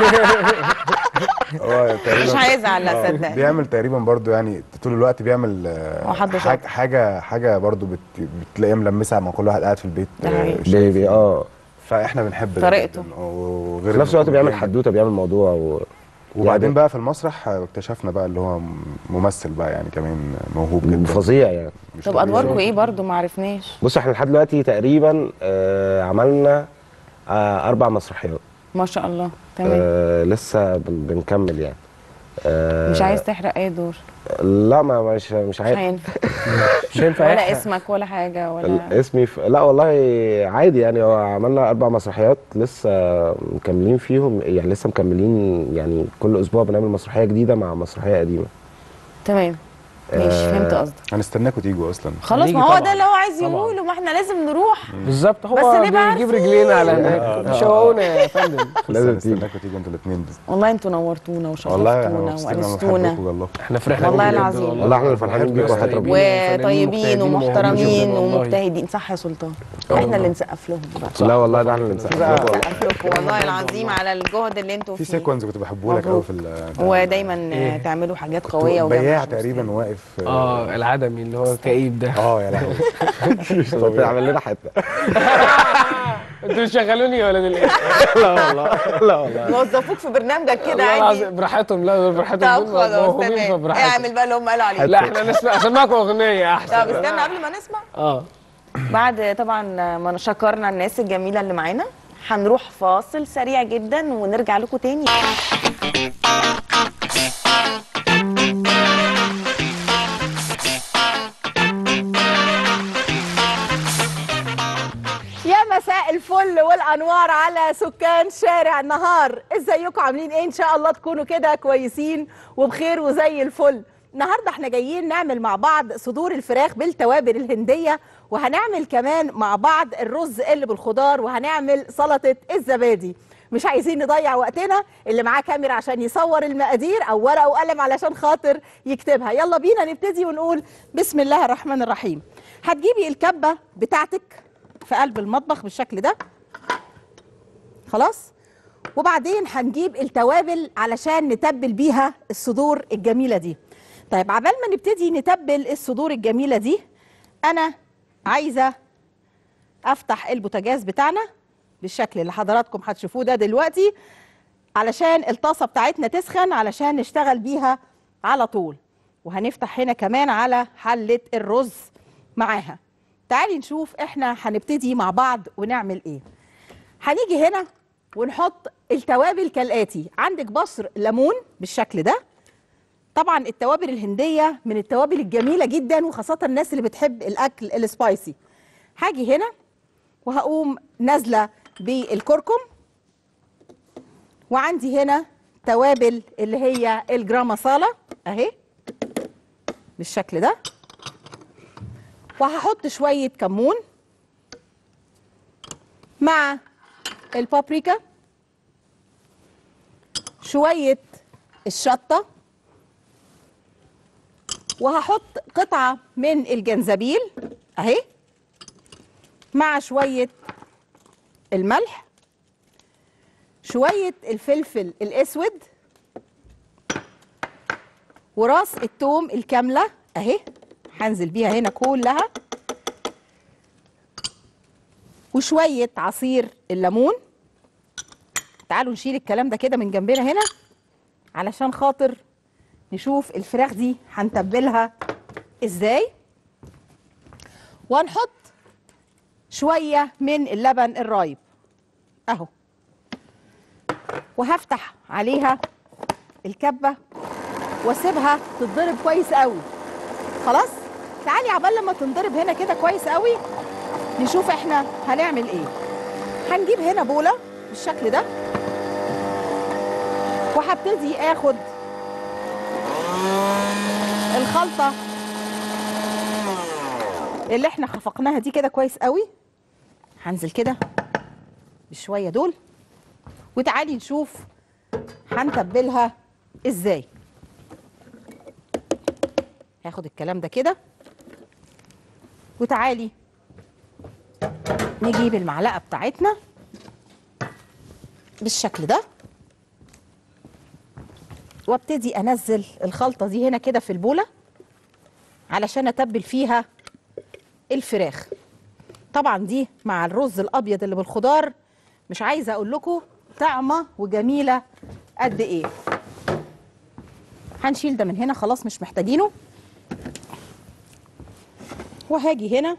هو تقريبا مش هيزعل لا آه، صدق بيعمل تقريبا برضو يعني طول الوقت بيعمل آه، هو حد حاجه شاطر. حاجه حاجه برضو بت- بتلاقيها ملمسه مع كل واحد قاعد في البيت ده آه، حقيقي. شايف. بيبي اه فاحنا بنحب ده طريقته. جداً. وغير في نفس الوقت إنه بيعمل جامد. حدوته بيعمل موضوع و... وبعدين يعني- بقى في المسرح آه، اكتشفنا بقى اللي هو ممثل بقى يعني كمان موهوب جدا فظيع يعني مش طب طبيعي. ادواركم ايه برضو ما عرفناش بص احنا لحد دلوقتي تقريبا آه عملنا آه اربع مسرحيات ما شاء الله تمام آه لسه بن بنكمل يعني آه مش عايز تحرق اي دور لا ما مش مش مش عارف هينفع مش هينفع ولا يحرق. اسمك ولا حاجه ولا ال- اسمي ف... لا والله عادي يعني هو عملنا اربع مسرحيات لسه مكملين فيهم يعني لسه مكملين يعني كل اسبوع بنعمل مسرحيه جديده مع مسرحيه قديمه تمام ماشي آه، فهمت قصدك هنستناكم تيجوا اصلا خلاص هنيجي ما هو طبعاً. ده اللي هو عايز طبعاً. يقوله ما احنا لازم نروح بالظبط هو بس نبقى بيجيب عارفين. رجلينا على هناك بيشوقونا يا فندم لازم لازم تيجي. نستناكم تيجوا انتوا الاثنين والله انتوا نورتونا والله احنا وشرفتونا مبسوطين وانستونا وبنحبكم والله احنا فرحنا والله بيكم العظيم. جداً والله احنا اللي فرحانين بيكم وحياة ربنا. وطيبين ومحترمين والله. ومجتهدين صح يا سلطان احنا اللي نسقف لهم بقى لا والله ده احنا اللي نسقف لكم والله. نسقف لكم والله العظيم على الجهد اللي انتوا في فيه سيكونز كنت بحبه لك قوي في ال- ودايما إيه؟ تعملوا حاجات كنت قويه وجامدة بياع عشان تقريبا المسلمين. واقف اه العدمي اللي هو كئيب ده اه يا لهوي طب عمل لنا حته انتوا شغلوني ولا دلوقتي لا والله لا والله وظفوك في برنامجك كده والله عادي العظيم براحتهم لا براحتهم طب دول خلاص موهوبين تمام فبراحتهم اعمل بقى اللي هم قالوا عليه لا احنا نسمع اسمعكم اغنيه احسن طب استنى قبل ما نسمع اه بعد طبعا ما شكرنا الناس الجميله اللي معانا هنروح فاصل سريع جدا ونرجع لكم تاني يا مساء الفل والانوار على سكان شارع النهار ازيكم عاملين ايه ان شاء الله تكونوا كده كويسين وبخير وزي الفل النهارده احنا جايين نعمل مع بعض صدور الفراخ بالتوابل الهنديه وهنعمل كمان مع بعض الرز اللي بالخضار وهنعمل سلطه الزبادي مش عايزين نضيع وقتنا اللي معاه كاميرا عشان يصور المقادير او ورقه وقلم علشان خاطر يكتبها يلا بينا نبتدي ونقول بسم الله الرحمن الرحيم هتجيبي الكبه بتاعتك في قلب المطبخ بالشكل ده خلاص وبعدين هنجيب التوابل علشان نتبل بيها الصدور الجميله دي طيب عبال ما نبتدي نتبل الصدور الجميله دي انا عايزه افتح البوتاجاز بتاعنا بالشكل اللي حضراتكم هتشوفوه ده دلوقتي علشان الطاسه بتاعتنا تسخن علشان نشتغل بيها على طول وهنفتح هنا كمان على حله الرز معاها تعالي نشوف احنا هنبتدي مع بعض ونعمل ايه هنيجي هنا ونحط التوابل كالاتي عندك بصر ليمون بالشكل ده طبعا التوابل الهنديه من التوابل الجميله جدا وخاصه الناس اللي بتحب الاكل السبايسي هاجي هنا وهقوم نازله بالكركم وعندي هنا توابل اللي هي الجرام مصالة اهي بالشكل ده وهحط شوية كمون مع البابريكا شوية الشطة وهحط قطعة من الجنزبيل اهي مع شوية الملح شوية الفلفل الأسود وراس التوم الكاملة أهي هنزل بيها هنا كلها وشوية عصير الليمون تعالوا نشيل الكلام ده كده من جنبنا هنا علشان خاطر نشوف الفراخ دي هنتبلها ازاي وهنحط شويه من اللبن الرايب اهو وهفتح عليها الكبه واسيبها تتضرب كويس قوي خلاص تعالي عبال لما تنضرب هنا كده كويس قوي نشوف احنا هنعمل ايه هنجيب هنا بوله بالشكل ده وهبتدي اخد الخلطه اللي احنا خفقناها دي كده كويس قوي هنزل كده بشويه دول وتعالي نشوف هنتبلها ازاي هاخد الكلام ده كده وتعالي نجيب المعلقه بتاعتنا بالشكل ده وابتدي انزل الخلطه دي هنا كده في البوله علشان اتبل فيها الفراخ طبعا دي مع الرز الابيض اللي بالخضار مش عايزه اقول لكم طعمه وجميله قد ايه هنشيل ده من هنا خلاص مش محتاجينه وهاجي هنا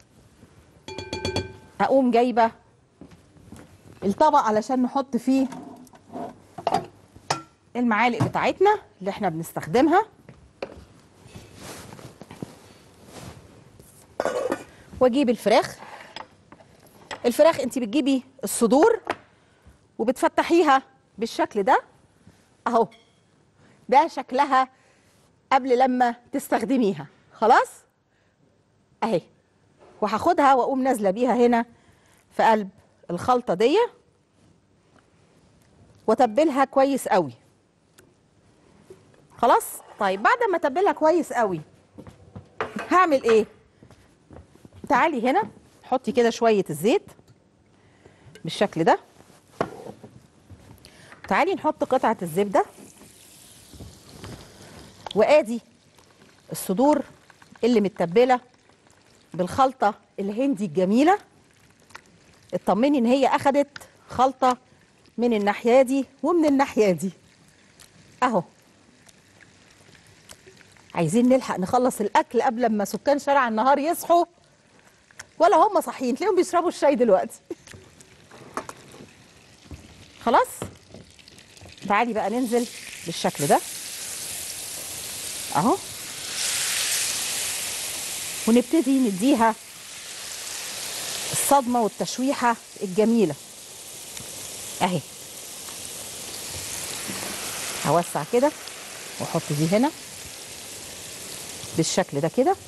اقوم جايبه الطبق علشان نحط فيه المعالق بتاعتنا اللي احنا بنستخدمها واجيب الفراخ الفراخ انت بتجيبي الصدور وبتفتحيها بالشكل ده اهو ده شكلها قبل لما تستخدميها خلاص اهي وهاخدها واقوم نازله بيها هنا في قلب الخلطه دي واتبلها كويس قوي خلاص طيب بعد ما اتبلها كويس قوي هعمل ايه تعالي هنا حطي كده شويه الزيت بالشكل ده تعالي نحط قطعه الزبده وادي الصدور اللي متبله بالخلطه الهندي الجميله اطمني ان هي اخدت خلطه من الناحيه دي ومن الناحيه دي اهو عايزين نلحق نخلص الاكل قبل ما سكان شارع النهار يصحوا ولا هم صاحيين تلاقيهم بيشربوا الشاي دلوقتي خلاص تعالي بقى ننزل بالشكل ده اهو ونبتدي نديها الصدمه والتشويحه الجميله اهي هوسع كده واحط دي هنا بالشكل ده كده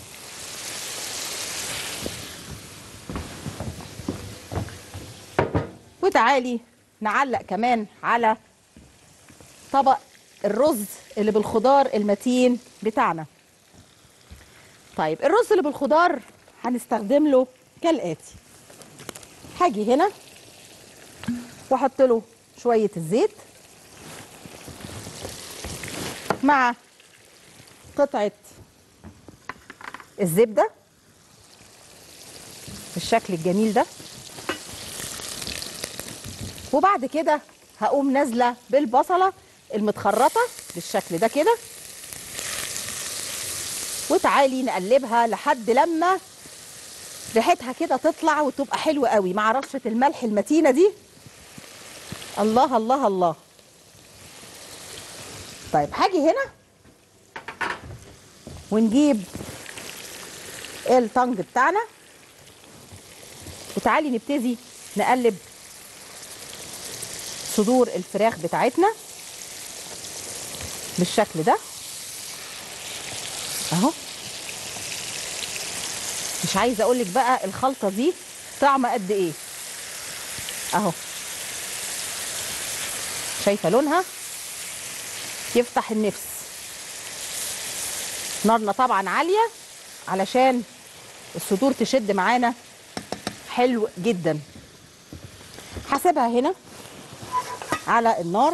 وتعالي نعلق كمان على طبق الرز اللي بالخضار المتين بتاعنا طيب الرز اللي بالخضار هنستخدم له كالاتي هاجي هنا واحط له شويه الزيت مع قطعه الزبده بالشكل الجميل ده وبعد كده هقوم نازله بالبصله المتخرطه بالشكل ده كده وتعالي نقلبها لحد لما ريحتها كده تطلع وتبقى حلوه قوي مع رشه الملح المتينه دي الله الله الله طيب هاجي هنا ونجيب الطنج بتاعنا وتعالي نبتدي نقلب صدور الفراخ بتاعتنا بالشكل ده اهو مش عايزه اقول لك بقى الخلطه دي طعمه قد ايه اهو شايفه لونها يفتح النفس نارنا طبعا عاليه علشان الصدور تشد معانا حلو جدا هسيبها هنا على النار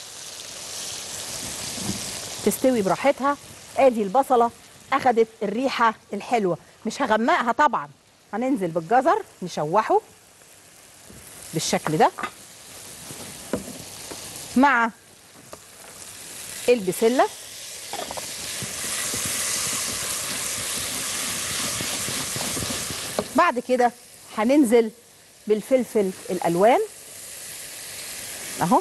تستوي براحتها ادي البصله اخدت الريحه الحلوه مش هغمقها طبعا هننزل بالجزر نشوحه بالشكل ده مع البسله بعد كده هننزل بالفلفل الالوان اهو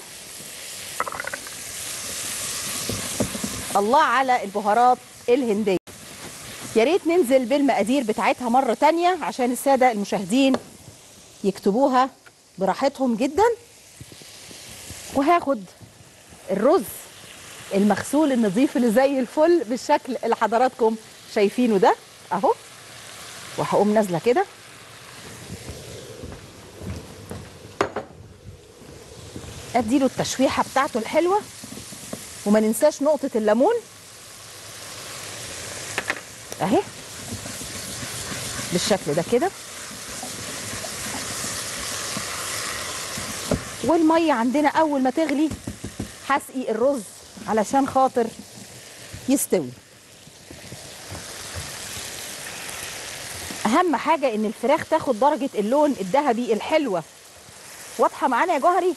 الله على البهارات الهنديه يا ريت ننزل بالمقادير بتاعتها مره تانية عشان الساده المشاهدين يكتبوها براحتهم جدا وهاخد الرز المغسول النظيف اللي زي الفل بالشكل اللي حضراتكم شايفينه ده اهو وهقوم نازله كده اديله التشويحه بتاعته الحلوه وما ننساش نقطه الليمون اهي بالشكل ده كده والميه عندنا اول ما تغلي هسقي الرز علشان خاطر يستوي اهم حاجه ان الفراخ تاخد درجه اللون الذهبي الحلوه واضحه معانا يا جوهري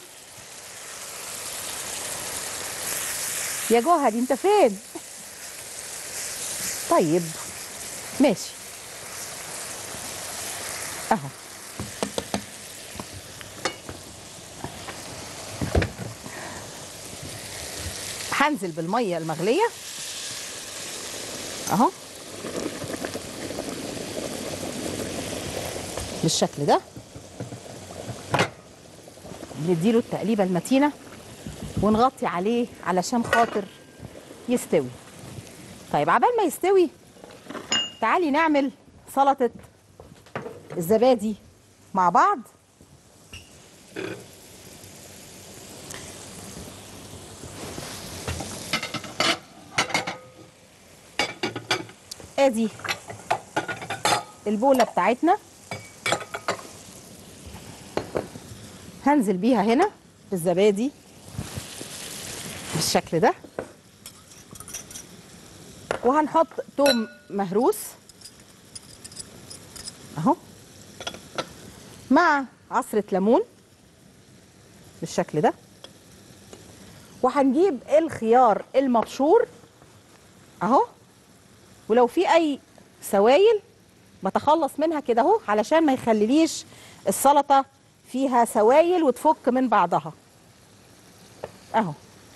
يا جوهري انت فين طيب ماشي اهو هنزل بالميه المغليه اهو بالشكل ده نديله التقليبه المتينه ونغطي عليه علشان خاطر يستوي طيب عبال ما يستوي تعالي نعمل سلطه الزبادي مع بعض ادي البوله بتاعتنا هنزل بيها هنا بالزبادي بالشكل ده وهنحط توم مهروس اهو مع عصرة ليمون بالشكل ده وهنجيب الخيار المبشور اهو ولو في اي سوائل بتخلص منها كده اهو علشان ما يخليليش السلطه فيها سوائل وتفك من بعضها اهو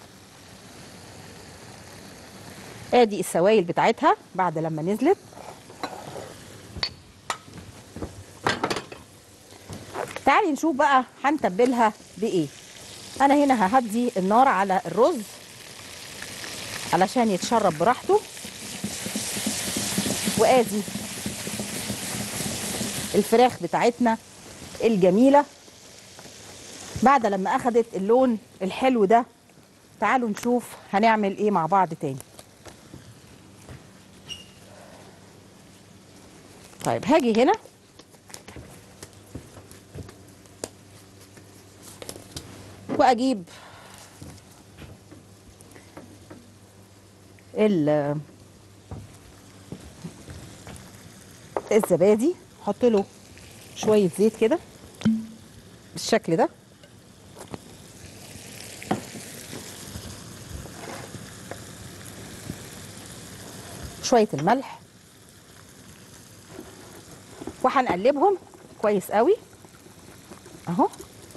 ادي السوائل بتاعتها بعد لما نزلت تعالي نشوف بقى هنتبلها بايه انا هنا ههدي النار على الرز علشان يتشرب براحته وادي الفراخ بتاعتنا الجميله بعد لما اخدت اللون الحلو ده تعالوا نشوف هنعمل ايه مع بعض تاني طيب هاجي هنا واجيب ال الزبادي احط له شويه زيت كده بالشكل ده شويه الملح وهنقلبهم كويس قوي اهو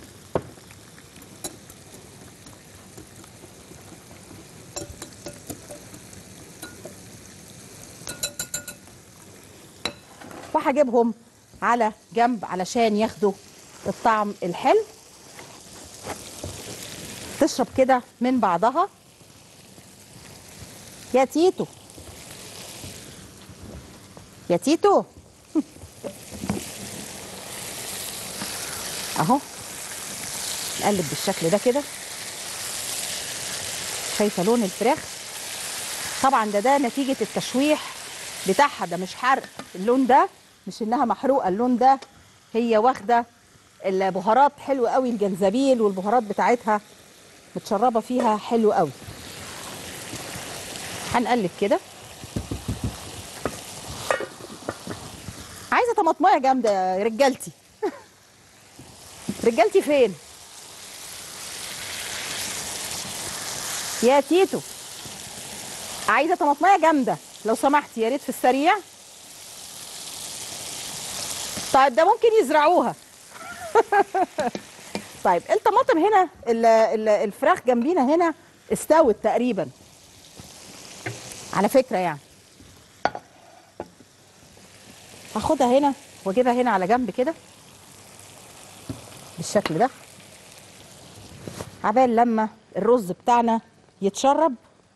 وهجيبهم على جنب علشان ياخدوا الطعم الحلو تشرب كده من بعضها يا تيتو يا تيتو اهو نقلب بالشكل ده كده شايفه لون الفراخ طبعا ده ده نتيجه التشويح بتاعها ده مش حرق اللون ده مش انها محروقه اللون ده هي واخده البهارات حلو قوي الجنزبيل والبهارات بتاعتها متشربه فيها حلو قوي هنقلب كده عايزه طماطمايه جامده يا رجالتي رجالتي فين يا تيتو عايزه طماطمايه جامده لو سمحتي يا ريت في السريع طيب ده ممكن يزرعوها طيب الطماطم هنا ال- ال- الفراخ جنبينا هنا استوت تقريبا على فكره يعني هاخدها هنا واجيبها هنا على جنب كده بالشكل ده عبال لما الرز بتاعنا يتشرب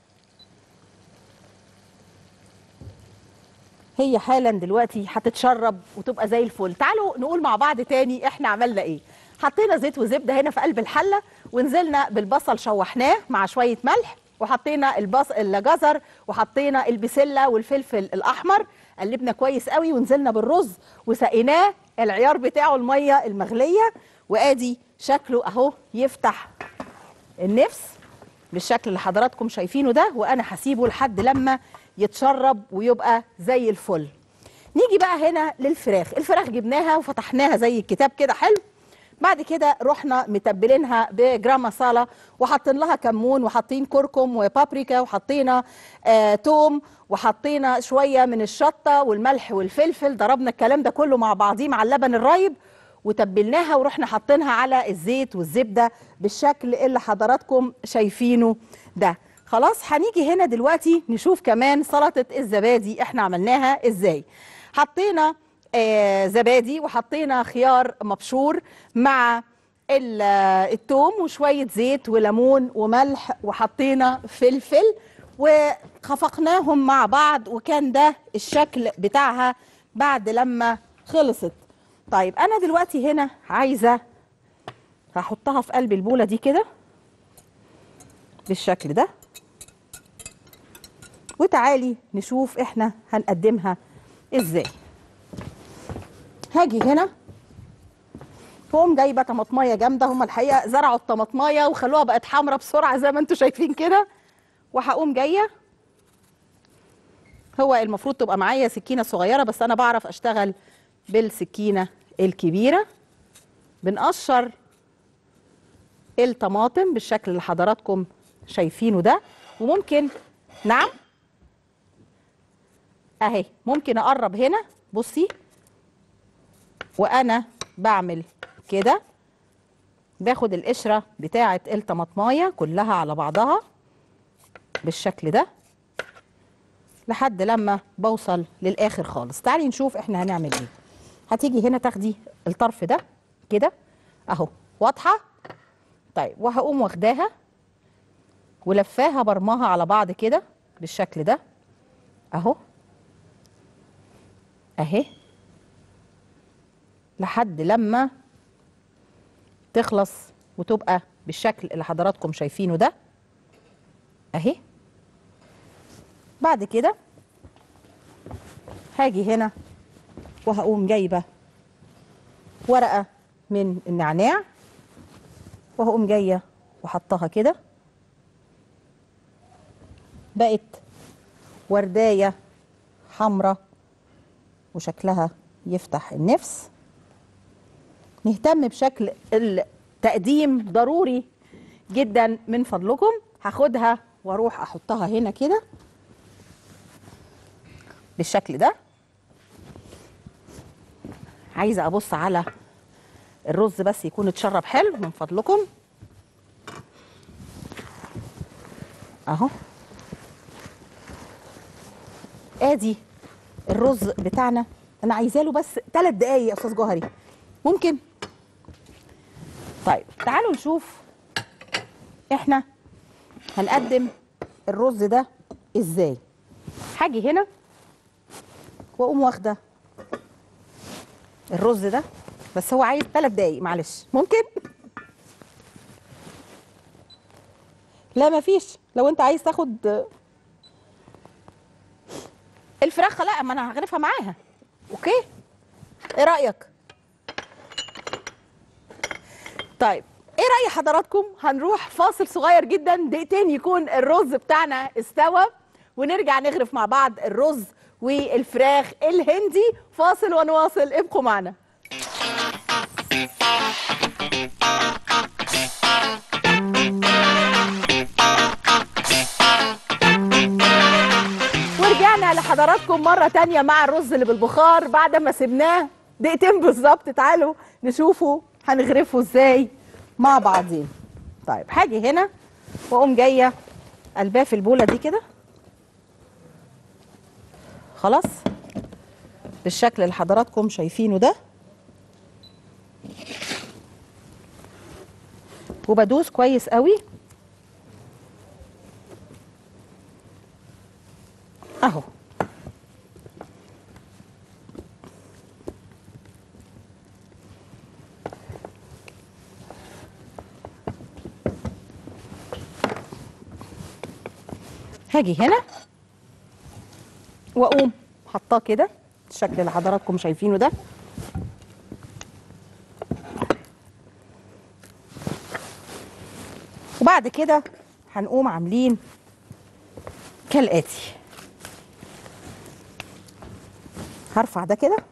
هي حالا دلوقتي هتتشرب وتبقى زي الفل تعالوا نقول مع بعض تاني احنا عملنا ايه حطينا زيت وزبده هنا في قلب الحله ونزلنا بالبصل شوحناه مع شويه ملح وحطينا البص الجزر وحطينا البسله والفلفل الاحمر قلبنا كويس قوي ونزلنا بالرز وسقيناه العيار بتاعه الميه المغليه وادي شكله اهو يفتح النفس بالشكل اللي حضراتكم شايفينه ده وانا هسيبه لحد لما يتشرب ويبقى زي الفل نيجي بقى هنا للفراخ الفراخ جبناها وفتحناها زي الكتاب كده حلو بعد كده رحنا متبلينها بجرام مصالة وحاطين لها كمون وحاطين كركم وبابريكا وحطينا آه توم وحطينا شوية من الشطة والملح والفلفل ضربنا الكلام ده كله مع بعضيه مع اللبن الرايب وتبلناها ورحنا حاطينها على الزيت والزبدة بالشكل اللي حضراتكم شايفينه ده خلاص هنيجي هنا دلوقتي نشوف كمان سلطة الزبادي احنا عملناها ازاي حطينا آه زبادي وحطينا خيار مبشور مع ال- آه، التوم وشوية زيت وليمون وملح وحطينا فلفل وخفقناهم مع بعض وكان ده الشكل بتاعها بعد لما خلصت طيب انا دلوقتي هنا عايزه هحطها في قلب البوله دي كده بالشكل ده وتعالي نشوف احنا هنقدمها ازاي هاجي هنا فقوم جايبه طماطمايه جامده هم الحقيقه زرعوا الطماطمايه وخلوها بقت حمراء بسرعه زي ما انتم شايفين كده وهقوم جايه هو المفروض تبقى معايا سكينه صغيره بس انا بعرف اشتغل بالسكينه الكبيره بنقشر الطماطم بالشكل اللي حضراتكم شايفينه ده وممكن نعم اهي ممكن اقرب هنا بصي وانا بعمل كده باخد القشره بتاعه الطماطمايه كلها على بعضها بالشكل ده لحد لما بوصل للاخر خالص تعالي نشوف احنا هنعمل ايه هتيجي هنا تاخدي الطرف ده كده اهو واضحه طيب وهقوم واخداها ولفاها برماها على بعض كده بالشكل ده اهو اهي لحد لما تخلص وتبقى بالشكل اللي حضراتكم شايفينه ده اهي بعد كده هاجي هنا وهقوم جايبه ورقه من النعناع وهقوم جايه وحطها كده بقت وردايه حمراء وشكلها يفتح النفس نهتم بشكل التقديم ضروري جدا من فضلكم هاخدها واروح احطها هنا كده بالشكل ده عايزه ابص على الرز بس يكون اتشرب حلو من فضلكم اهو ادي الرز بتاعنا انا عايزاه له بس ثلاث دقايق يا استاذ جوهري ممكن طيب تعالوا نشوف احنا هنقدم الرز ده ازاي هاجي هنا واقوم واخده الرز ده بس هو عايز ثلاث دقايق معلش ممكن لا مفيش لو انت عايز تاخد الفراخ لا ما انا هغرفها معاها اوكي ايه رايك طيب ايه راي حضراتكم هنروح فاصل صغير جدا دقيقتين يكون الرز بتاعنا استوى ونرجع نغرف مع بعض الرز والفراخ الهندي فاصل ونواصل ابقوا معنا حضراتكم مرة تانية مع الرز اللي بالبخار بعد ما سبناه دقيقتين بالظبط تعالوا نشوفه هنغرفه ازاي مع بعضين طيب هاجي هنا واقوم جايه قلباه في البوله دي كده خلاص بالشكل اللي حضراتكم شايفينه ده وبدوس كويس قوي اهو هاجي هنا واقوم حطاه كده الشكل اللي حضراتكم شايفينه ده وبعد كده هنقوم عاملين كالاتي هرفع ده كده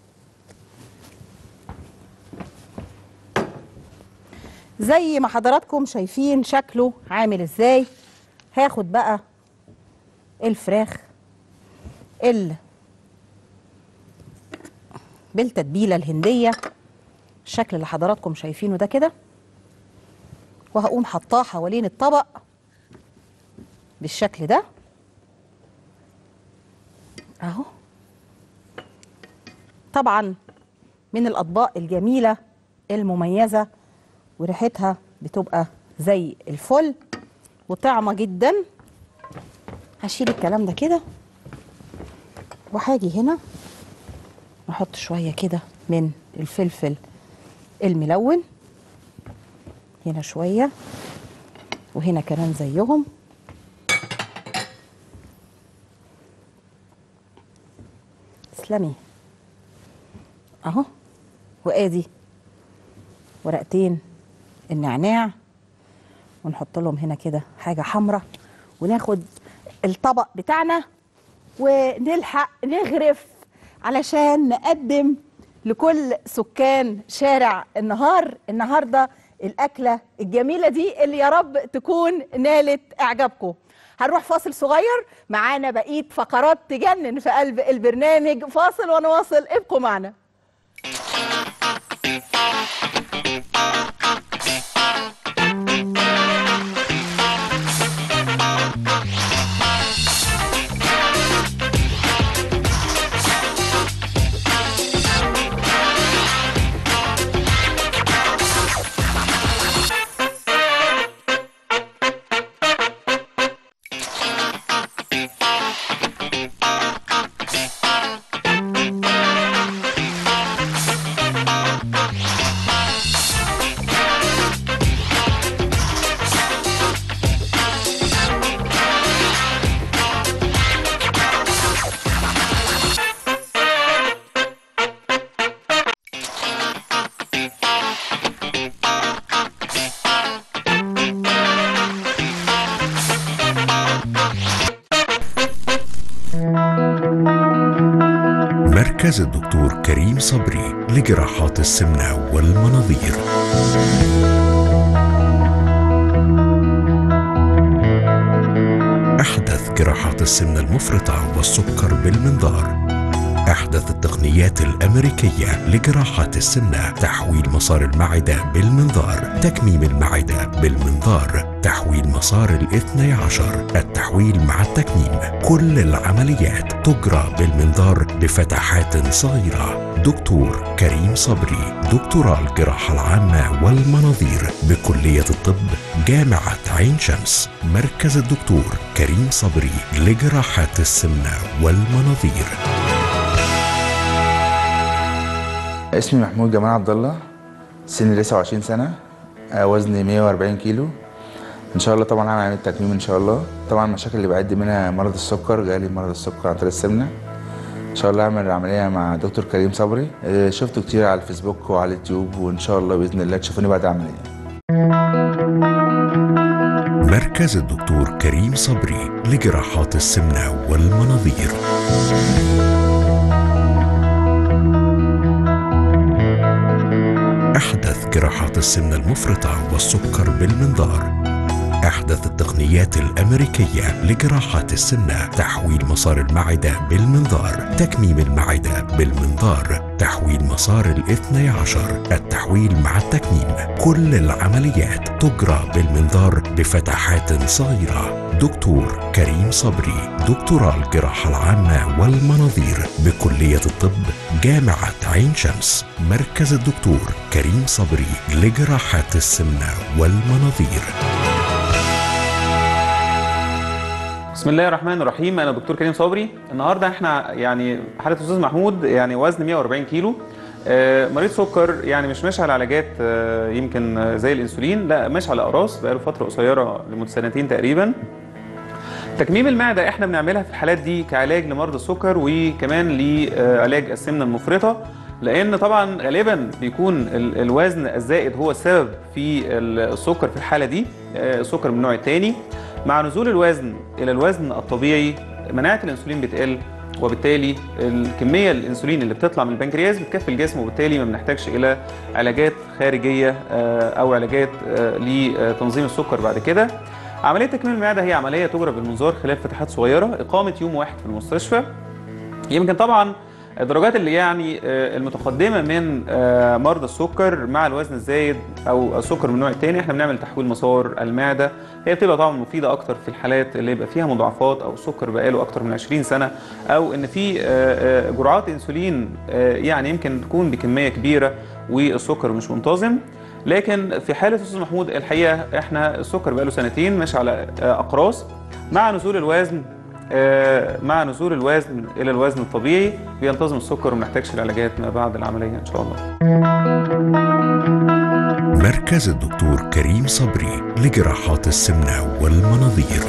زي ما حضراتكم شايفين شكله عامل ازاي هاخد بقى الفراخ ال بالتتبيله الهنديه الشكل اللي حضراتكم شايفينه ده كده وهقوم حطاه حوالين الطبق بالشكل ده اهو طبعا من الاطباق الجميله المميزه وريحتها بتبقى زي الفل وطعمه جدا هشيل الكلام ده كده وهاجي هنا نحط شويه كده من الفلفل الملون هنا شويه وهنا كمان زيهم تسلمي اهو وادي ورقتين النعناع ونحط لهم هنا كده حاجه حمراء وناخد الطبق بتاعنا ونلحق نغرف علشان نقدم لكل سكان شارع النهار النهارده الاكله الجميله دي اللي يا رب تكون نالت اعجابكم هنروح فاصل صغير معانا بقيه فقرات تجنن في قلب البرنامج فاصل ونواصل ابقوا معنا مركز الدكتور كريم صبري لجراحات السمنة والمناظير أحدث جراحات السمنة المفرطة والسكر بالمنظار أحدث التقنيات الأمريكية لجراحات السمنة تحويل مسار المعدة بالمنظار تكميم المعدة بالمنظار تحويل مسار الاثني عشر التحويل مع التكميم كل العمليات تجرى بالمنظار بفتحات صغيرة دكتور كريم صبري دكتوراه الجراحة العامة والمناظير بكلية الطب جامعة عين شمس مركز الدكتور كريم صبري لجراحات السمنة والمناظير اسمي محمود جمال عبد الله سني 29 سنة آه، وزني 140 كيلو ان شاء الله طبعا هعمل عملية تكميم ان شاء الله طبعا المشاكل اللي بعد منها مرض السكر جالي مرض السكر عن طريق السمنة ان شاء الله هعمل العملية مع دكتور كريم صبري آه، شفته كتير على الفيسبوك وعلى اليوتيوب وان شاء الله باذن الله تشوفوني بعد العملية مركز الدكتور كريم صبري لجراحات السمنة والمناظير أحدث جراحات السمنة المفرطة والسكر بالمنظار أحدث التقنيات الأمريكية لجراحات السمنة تحويل مسار المعدة بالمنظار تكميم المعدة بالمنظار تحويل مسار الاثني عشر التحويل مع التكميم كل العمليات تجرى بالمنظار بفتحات صغيرة دكتور كريم صبري دكتوراه الجراحة العامة والمناظير بكلية الطب جامعة عين شمس مركز الدكتور كريم صبري لجراحات السمنة والمناظير بسم الله الرحمن الرحيم انا دكتور كريم صبري النهارده احنا يعني حاله الاستاذ محمود يعني وزن 140 كيلو آه، مريض سكر يعني مش ماشي على علاجات آه، يمكن آه، زي الانسولين لا ماشي على اقراص بقاله فتره قصيره لمده سنتين تقريبا تكميم المعده احنا بنعملها في الحالات دي كعلاج لمرضى السكر وكمان لعلاج السمنه المفرطه لان طبعا غالبا بيكون ال- الوزن الزائد هو السبب في السكر في الحاله دي آه، السكر من النوع الثاني مع نزول الوزن الى الوزن الطبيعي مناعه الانسولين بتقل وبالتالي الكميه الانسولين اللي بتطلع من البنكرياس بتكفي الجسم وبالتالي ما بنحتاجش الى علاجات خارجيه آه، او علاجات آه، لتنظيم السكر بعد كده عمليه تكميم المعده هي عمليه تجرى بالمنظار خلال فتحات صغيره اقامه يوم واحد في المستشفى يمكن طبعا الدرجات اللي يعني آه، المتقدمه من آه، مرضى السكر مع الوزن الزايد او السكر من النوع الثاني احنا بنعمل تحويل مسار المعده هي بتبقى طبعا مفيده اكتر في الحالات اللي يبقى فيها مضاعفات او السكر بقاله اكتر من 20 سنه او ان في آه، آه، جرعات انسولين آه، يعني يمكن تكون بكميه كبيره والسكر مش منتظم لكن في حاله الاستاذ محمود الحقيقه احنا السكر بقاله سنتين ماشي على آه، اقراص مع نزول الوزن آه، مع نزول الوزن الى الوزن الطبيعي بينتظم السكر وما نحتاجش العلاجات ما بعد العمليه ان شاء الله مركز الدكتور كريم صبري لجراحات السمنة والمناظير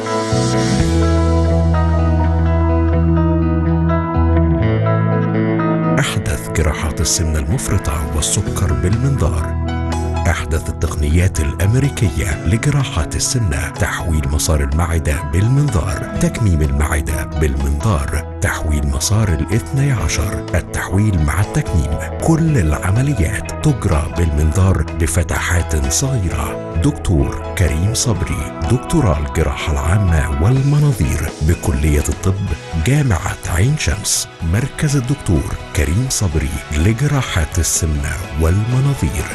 أحدث جراحات السمنة المفرطة والسكر بالمنظار أحدث التقنيات الأمريكية لجراحات السمنة تحويل مسار المعدة بالمنظار تكميم المعدة بالمنظار تحويل مسار الاثني عشر التحويل مع التكميم كل العمليات تجرى بالمنظار بفتحات صغيرة دكتور كريم صبري دكتوراه الجراحة العامة والمناظير بكلية الطب جامعة عين شمس مركز الدكتور كريم صبري لجراحات السمنة والمناظير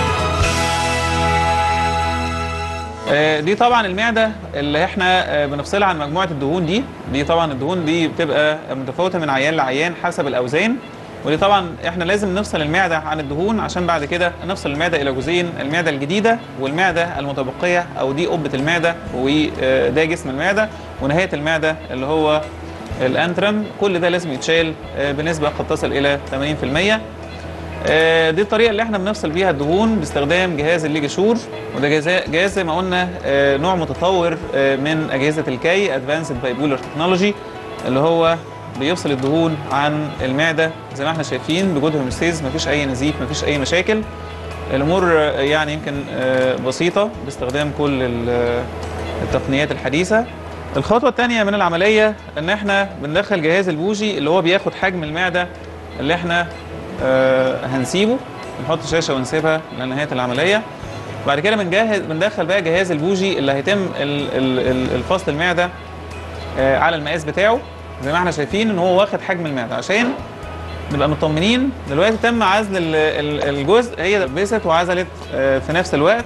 آه، دي طبعا المعده اللي احنا آه، بنفصلها عن مجموعه الدهون دي دي طبعا الدهون دي بتبقى متفاوته من عيان لعيان حسب الاوزان ودي طبعا احنا لازم نفصل المعده عن الدهون عشان بعد كده نفصل المعده الى جزئين المعده الجديده والمعده المتبقيه او دي قبه المعده وده جسم المعده ونهايه المعده اللي هو الانترم كل ده لازم يتشال آه، بنسبه قد تصل الى 80% آه، دي الطريقه اللي احنا بنفصل بيها الدهون باستخدام جهاز الليجاشور وده جهاز جهاز زي ما قلنا آه، نوع متطور آه، من اجهزه الكي ادفانسد بايبولر تكنولوجي اللي هو بيفصل الدهون عن المعده زي ما احنا شايفين بجود هومستيز مفيش اي نزيف مفيش اي مشاكل الامور آه، يعني يمكن آه، بسيطه باستخدام كل ال- التقنيات الحديثه الخطوه الثانيه من العمليه ان احنا بندخل جهاز البوجي اللي هو بياخد حجم المعده اللي احنا آه، هنسيبه نحط شاشه ونسيبها لنهايه العمليه بعد كده بنجهز بندخل بقى جهاز البوجي اللي هيتم ال- ال- ال- الفصل المعده آه، على المقاس بتاعه زي ما احنا شايفين ان هو واخد حجم المعده عشان نبقى مطمنين دلوقتي تم عزل ال- ال- الجزء هي دبست وعزلت آه، في نفس الوقت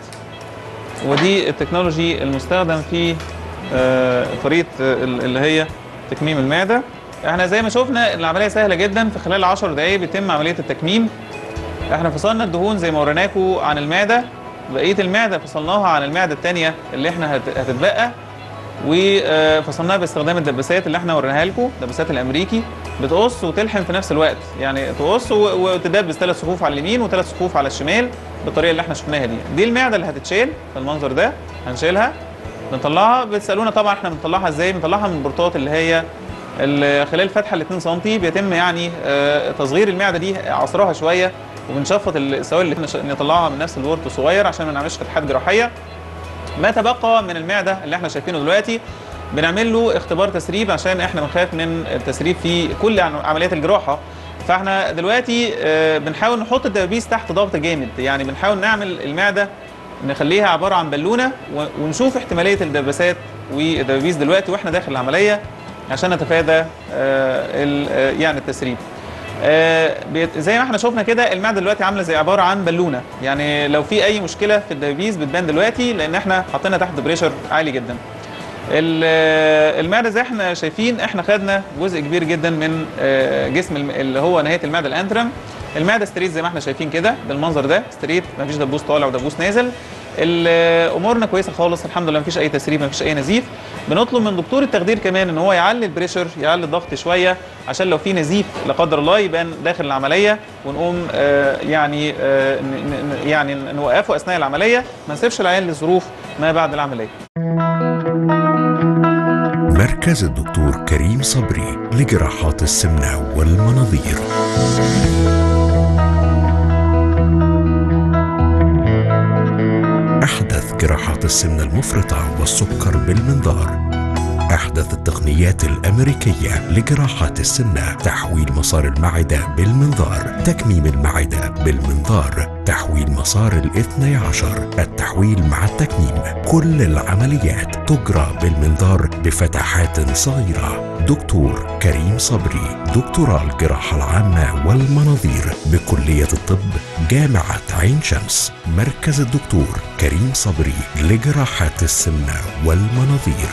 ودي التكنولوجي المستخدم في آه، طريقه آه، ال- اللي هي تكميم المعده احنا زي ما شفنا العمليه سهله جدا في خلال 10 دقائق بيتم عمليه التكميم احنا فصلنا الدهون زي ما وريناكم عن المعده بقيه المعده فصلناها عن المعده الثانيه اللي احنا هت- هتتبقى وفصلناها باستخدام الدباسات اللي احنا وريناها لكم الدباسات الامريكي بتقص وتلحم في نفس الوقت يعني تقص و- وتدبس ثلاث صفوف على اليمين وثلاث صفوف على الشمال بالطريقه اللي احنا شفناها دي دي المعده اللي هتتشال في المنظر ده هنشيلها بنطلعها بتسالونا طبعا احنا بنطلعها ازاي بنطلعها من البرطات اللي هي ال- خلال فتحه ال 2 سم بيتم يعني آه، تصغير المعده دي عصرها شويه وبنشفط السوائل اللي نش- نطلعها من نفس الورط صغير عشان ما نعملش فتحات جراحيه ما تبقى من المعده اللي احنا شايفينه دلوقتي بنعمل له اختبار تسريب عشان احنا بنخاف من التسريب في كل عن- عمليات الجراحه فاحنا دلوقتي آه، بنحاول نحط الدبابيس تحت ضغط جامد يعني بنحاول نعمل المعده نخليها عباره عن بالونه و- ونشوف احتماليه الدباسات والدبابيس دلوقتي واحنا داخل العمليه عشان نتفادى آه، ال- آه، يعني التسريب آه، بيت- زي ما احنا شفنا كده المعده دلوقتي عامله زي عباره عن بالونه يعني لو في اي مشكله في الدبابيس بتبان دلوقتي لان احنا حاطينها تحت بريشر عالي جدا ال- المعده زي احنا شايفين احنا خدنا جزء كبير جدا من آه، جسم الم- اللي هو نهايه المعده الانترم المعده ستريت زي ما احنا شايفين كده بالمنظر ده ستريت مفيش دبوس طالع ودبوس نازل ال- امورنا كويسه خالص الحمد لله مفيش اي تسريب مفيش اي نزيف بنطلب من دكتور التخدير كمان ان هو يعلي البريشر يعلي الضغط شويه عشان لو في نزيف لا قدر الله يبان داخل العمليه ونقوم آه، يعني آه، ن- ن- يعني نوقفه اثناء العمليه ما نسيبش العيان لظروف ما بعد العمليه مركز الدكتور كريم صبري لجراحات السمنة والمناظير أحدث جراحات السمنة المفرطة والسكر بالمنظار أحدث التقنيات الأمريكية لجراحات السمنة تحويل مسار المعدة بالمنظار تكميم المعدة بالمنظار تحويل مسار الاثني عشر التحويل مع التكميم كل العمليات تجرى بالمنظار بفتحات صغيرة دكتور كريم صبري دكتوراه الجراحة العامة والمناظير بكلية الطب جامعة عين شمس مركز الدكتور كريم صبري لجراحات السمنة والمناظير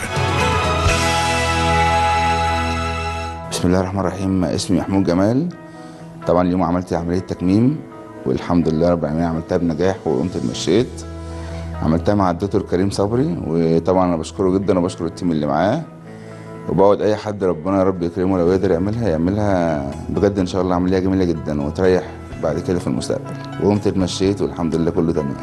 بسم الله الرحمن الرحيم اسمي محمود جمال طبعا اليوم عملت عملية تكميم والحمد لله رب العالمين عملتها بنجاح وقمت اتمشيت عملتها مع الدكتور كريم صبري وطبعا انا بشكره جدا وبشكر التيم اللي معاه وبقعد اي حد ربنا يا رب يكرمه لو يقدر يعملها يعملها بجد ان شاء الله عمليه جميله جدا وتريح بعد كده في المستقبل وقمت اتمشيت والحمد لله كله تمام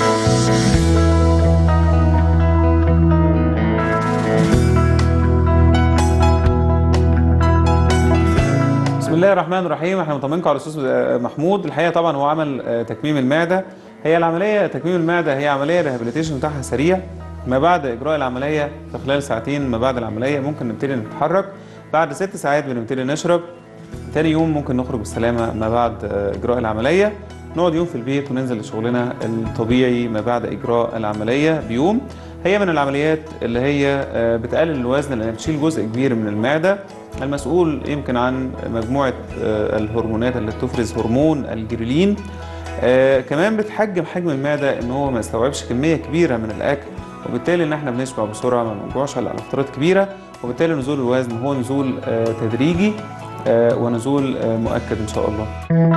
بسم الله الرحمن الرحيم احنا مطمنكم على الاستاذ محمود الحقيقه طبعا هو عمل آه، تكميم المعده هي العمليه تكميم المعده هي عمليه ريهابيليتيشن بتاعها سريع ما بعد اجراء العمليه في خلال ساعتين ما بعد العمليه ممكن نبتدي نتحرك بعد ست ساعات بنبتدي نشرب تاني يوم ممكن نخرج بالسلامه ما بعد آه، اجراء العمليه نقعد يوم في البيت وننزل لشغلنا الطبيعي ما بعد اجراء العمليه بيوم هي من العمليات اللي هي آه، بتقلل الوزن لانها بتشيل جزء كبير من المعده المسؤول يمكن عن مجموعه آه، الهرمونات اللي بتفرز هرمون الجريلين آه، كمان بتحجم حجم المعده ان هو ما يستوعبش كميه كبيره من الاكل وبالتالي ان احنا بنشبع بسرعه ما بنجوعش على فترات كبيره وبالتالي نزول الوزن هو نزول آه، تدريجي آه، ونزول آه، مؤكد ان شاء الله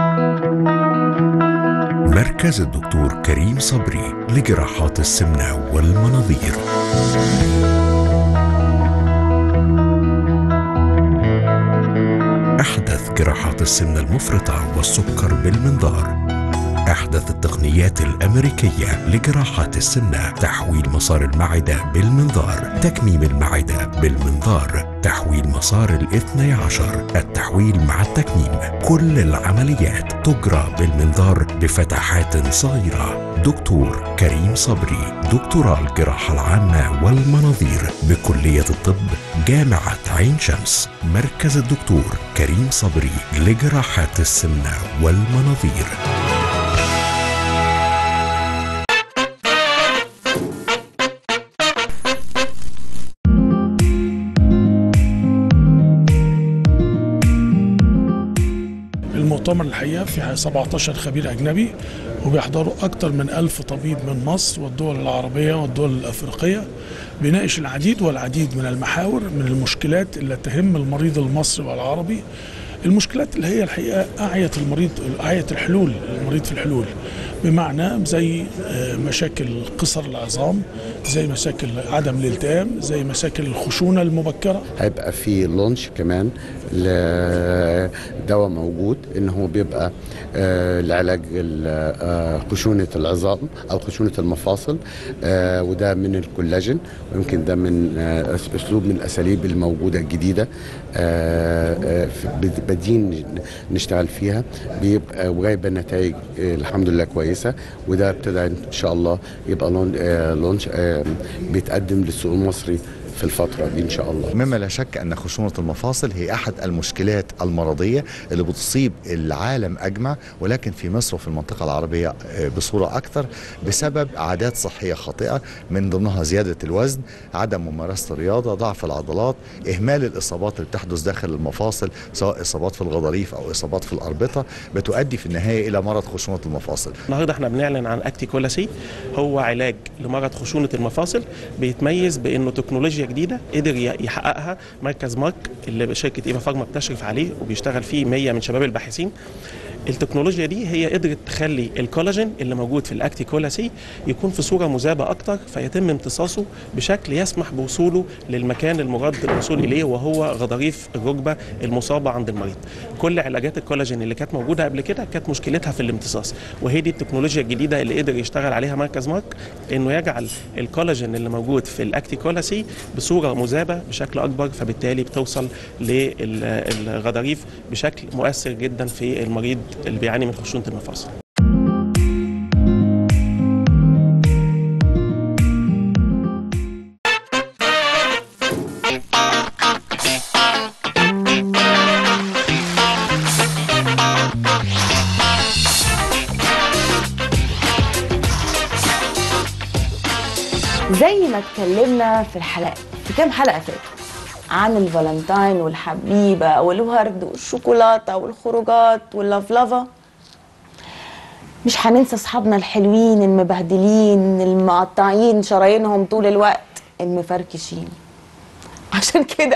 مركز الدكتور كريم صبري لجراحات السمنة والمناظير أحدث جراحات السمنة المفرطة والسكر بالمنظار أحدث التقنيات الأمريكية لجراحات السمنة تحويل مسار المعدة بالمنظار تكميم المعدة بالمنظار تحويل مسار الاثني عشر التحويل مع التكميم كل العمليات تجرى بالمنظار بفتحات صغيرة دكتور كريم صبري دكتوراه الجراحة العامة والمناظير بكلية الطب جامعة عين شمس مركز الدكتور كريم صبري لجراحات السمنة والمناظير المؤتمر الحقيقه في 17 خبير اجنبي وبيحضروا اكثر من ألف طبيب من مصر والدول العربيه والدول الافريقيه بيناقش العديد والعديد من المحاور من المشكلات اللي تهم المريض المصري والعربي المشكلات اللي هي الحقيقه اعيت المريض اعيت الحلول المريض في الحلول بمعنى زي آه، مشاكل قصر العظام زي مشاكل عدم الالتئام زي مشاكل الخشونه المبكره هيبقى في لونش كمان لدواء موجود ان هو بيبقى آه، لعلاج ال- آه، خشونه العظام او خشونه المفاصل آه، وده من الكولاجين ويمكن ده من آه، أس- اسلوب من الاساليب الموجوده الجديده آه، آه، في- بد- بادين نشتغل فيها بيبقى وجايبه نتائج آه، الحمد لله كويسه وده ابتدى ان شاء الله يبقى لون- آه، لونش آه، بيتقدم للسوق المصري في الفتره دي ان شاء الله مما لا شك ان خشونه المفاصل هي احد المشكلات المرضيه اللي بتصيب العالم اجمع ولكن في مصر وفي المنطقه العربيه آه، بصوره اكثر بسبب عادات صحيه خاطئه من ضمنها زياده الوزن، عدم ممارسه الرياضه، ضعف العضلات، اهمال الاصابات اللي بتحدث داخل المفاصل سواء اصابات في الغضاريف او اصابات في الاربطه بتؤدي في النهايه الى مرض خشونه المفاصل. النهارده احنا بنعلن عن اكتيكولاسي هو علاج لمرض خشونه المفاصل بيتميز بانه تكنولوجيا جديده قدر ي- يحققها مركز مارك اللي شركه ايفا فارما بتشرف عليه وبيشتغل فيه 100 من شباب الباحثين التكنولوجيا دي هي قدرت تخلي الكولاجين اللي موجود في الاكتيكولاسي يكون في صوره مذابه اكتر فيتم امتصاصه بشكل يسمح بوصوله للمكان المراد الوصول اليه وهو غضاريف الركبه المصابه عند المريض. كل علاجات الكولاجين اللي كانت موجوده قبل كده كانت مشكلتها في الامتصاص وهي دي التكنولوجيا الجديده اللي قدر يشتغل عليها مركز مارك انه يجعل الكولاجين اللي موجود في الاكتيكولاسي بصوره مذابه بشكل اكبر فبالتالي بتوصل للغضاريف بشكل مؤثر جدا في المريض اللي بيعاني من خشونه المفاصل. زي ما اتكلمنا في الحلقه في كام حلقه فاتوا عن الفالنتاين والحبيبه والورد والشوكولاته والخروجات واللفلفه مش هننسى اصحابنا الحلوين المبهدلين المقطعين شرايينهم طول الوقت المفركشين عشان كده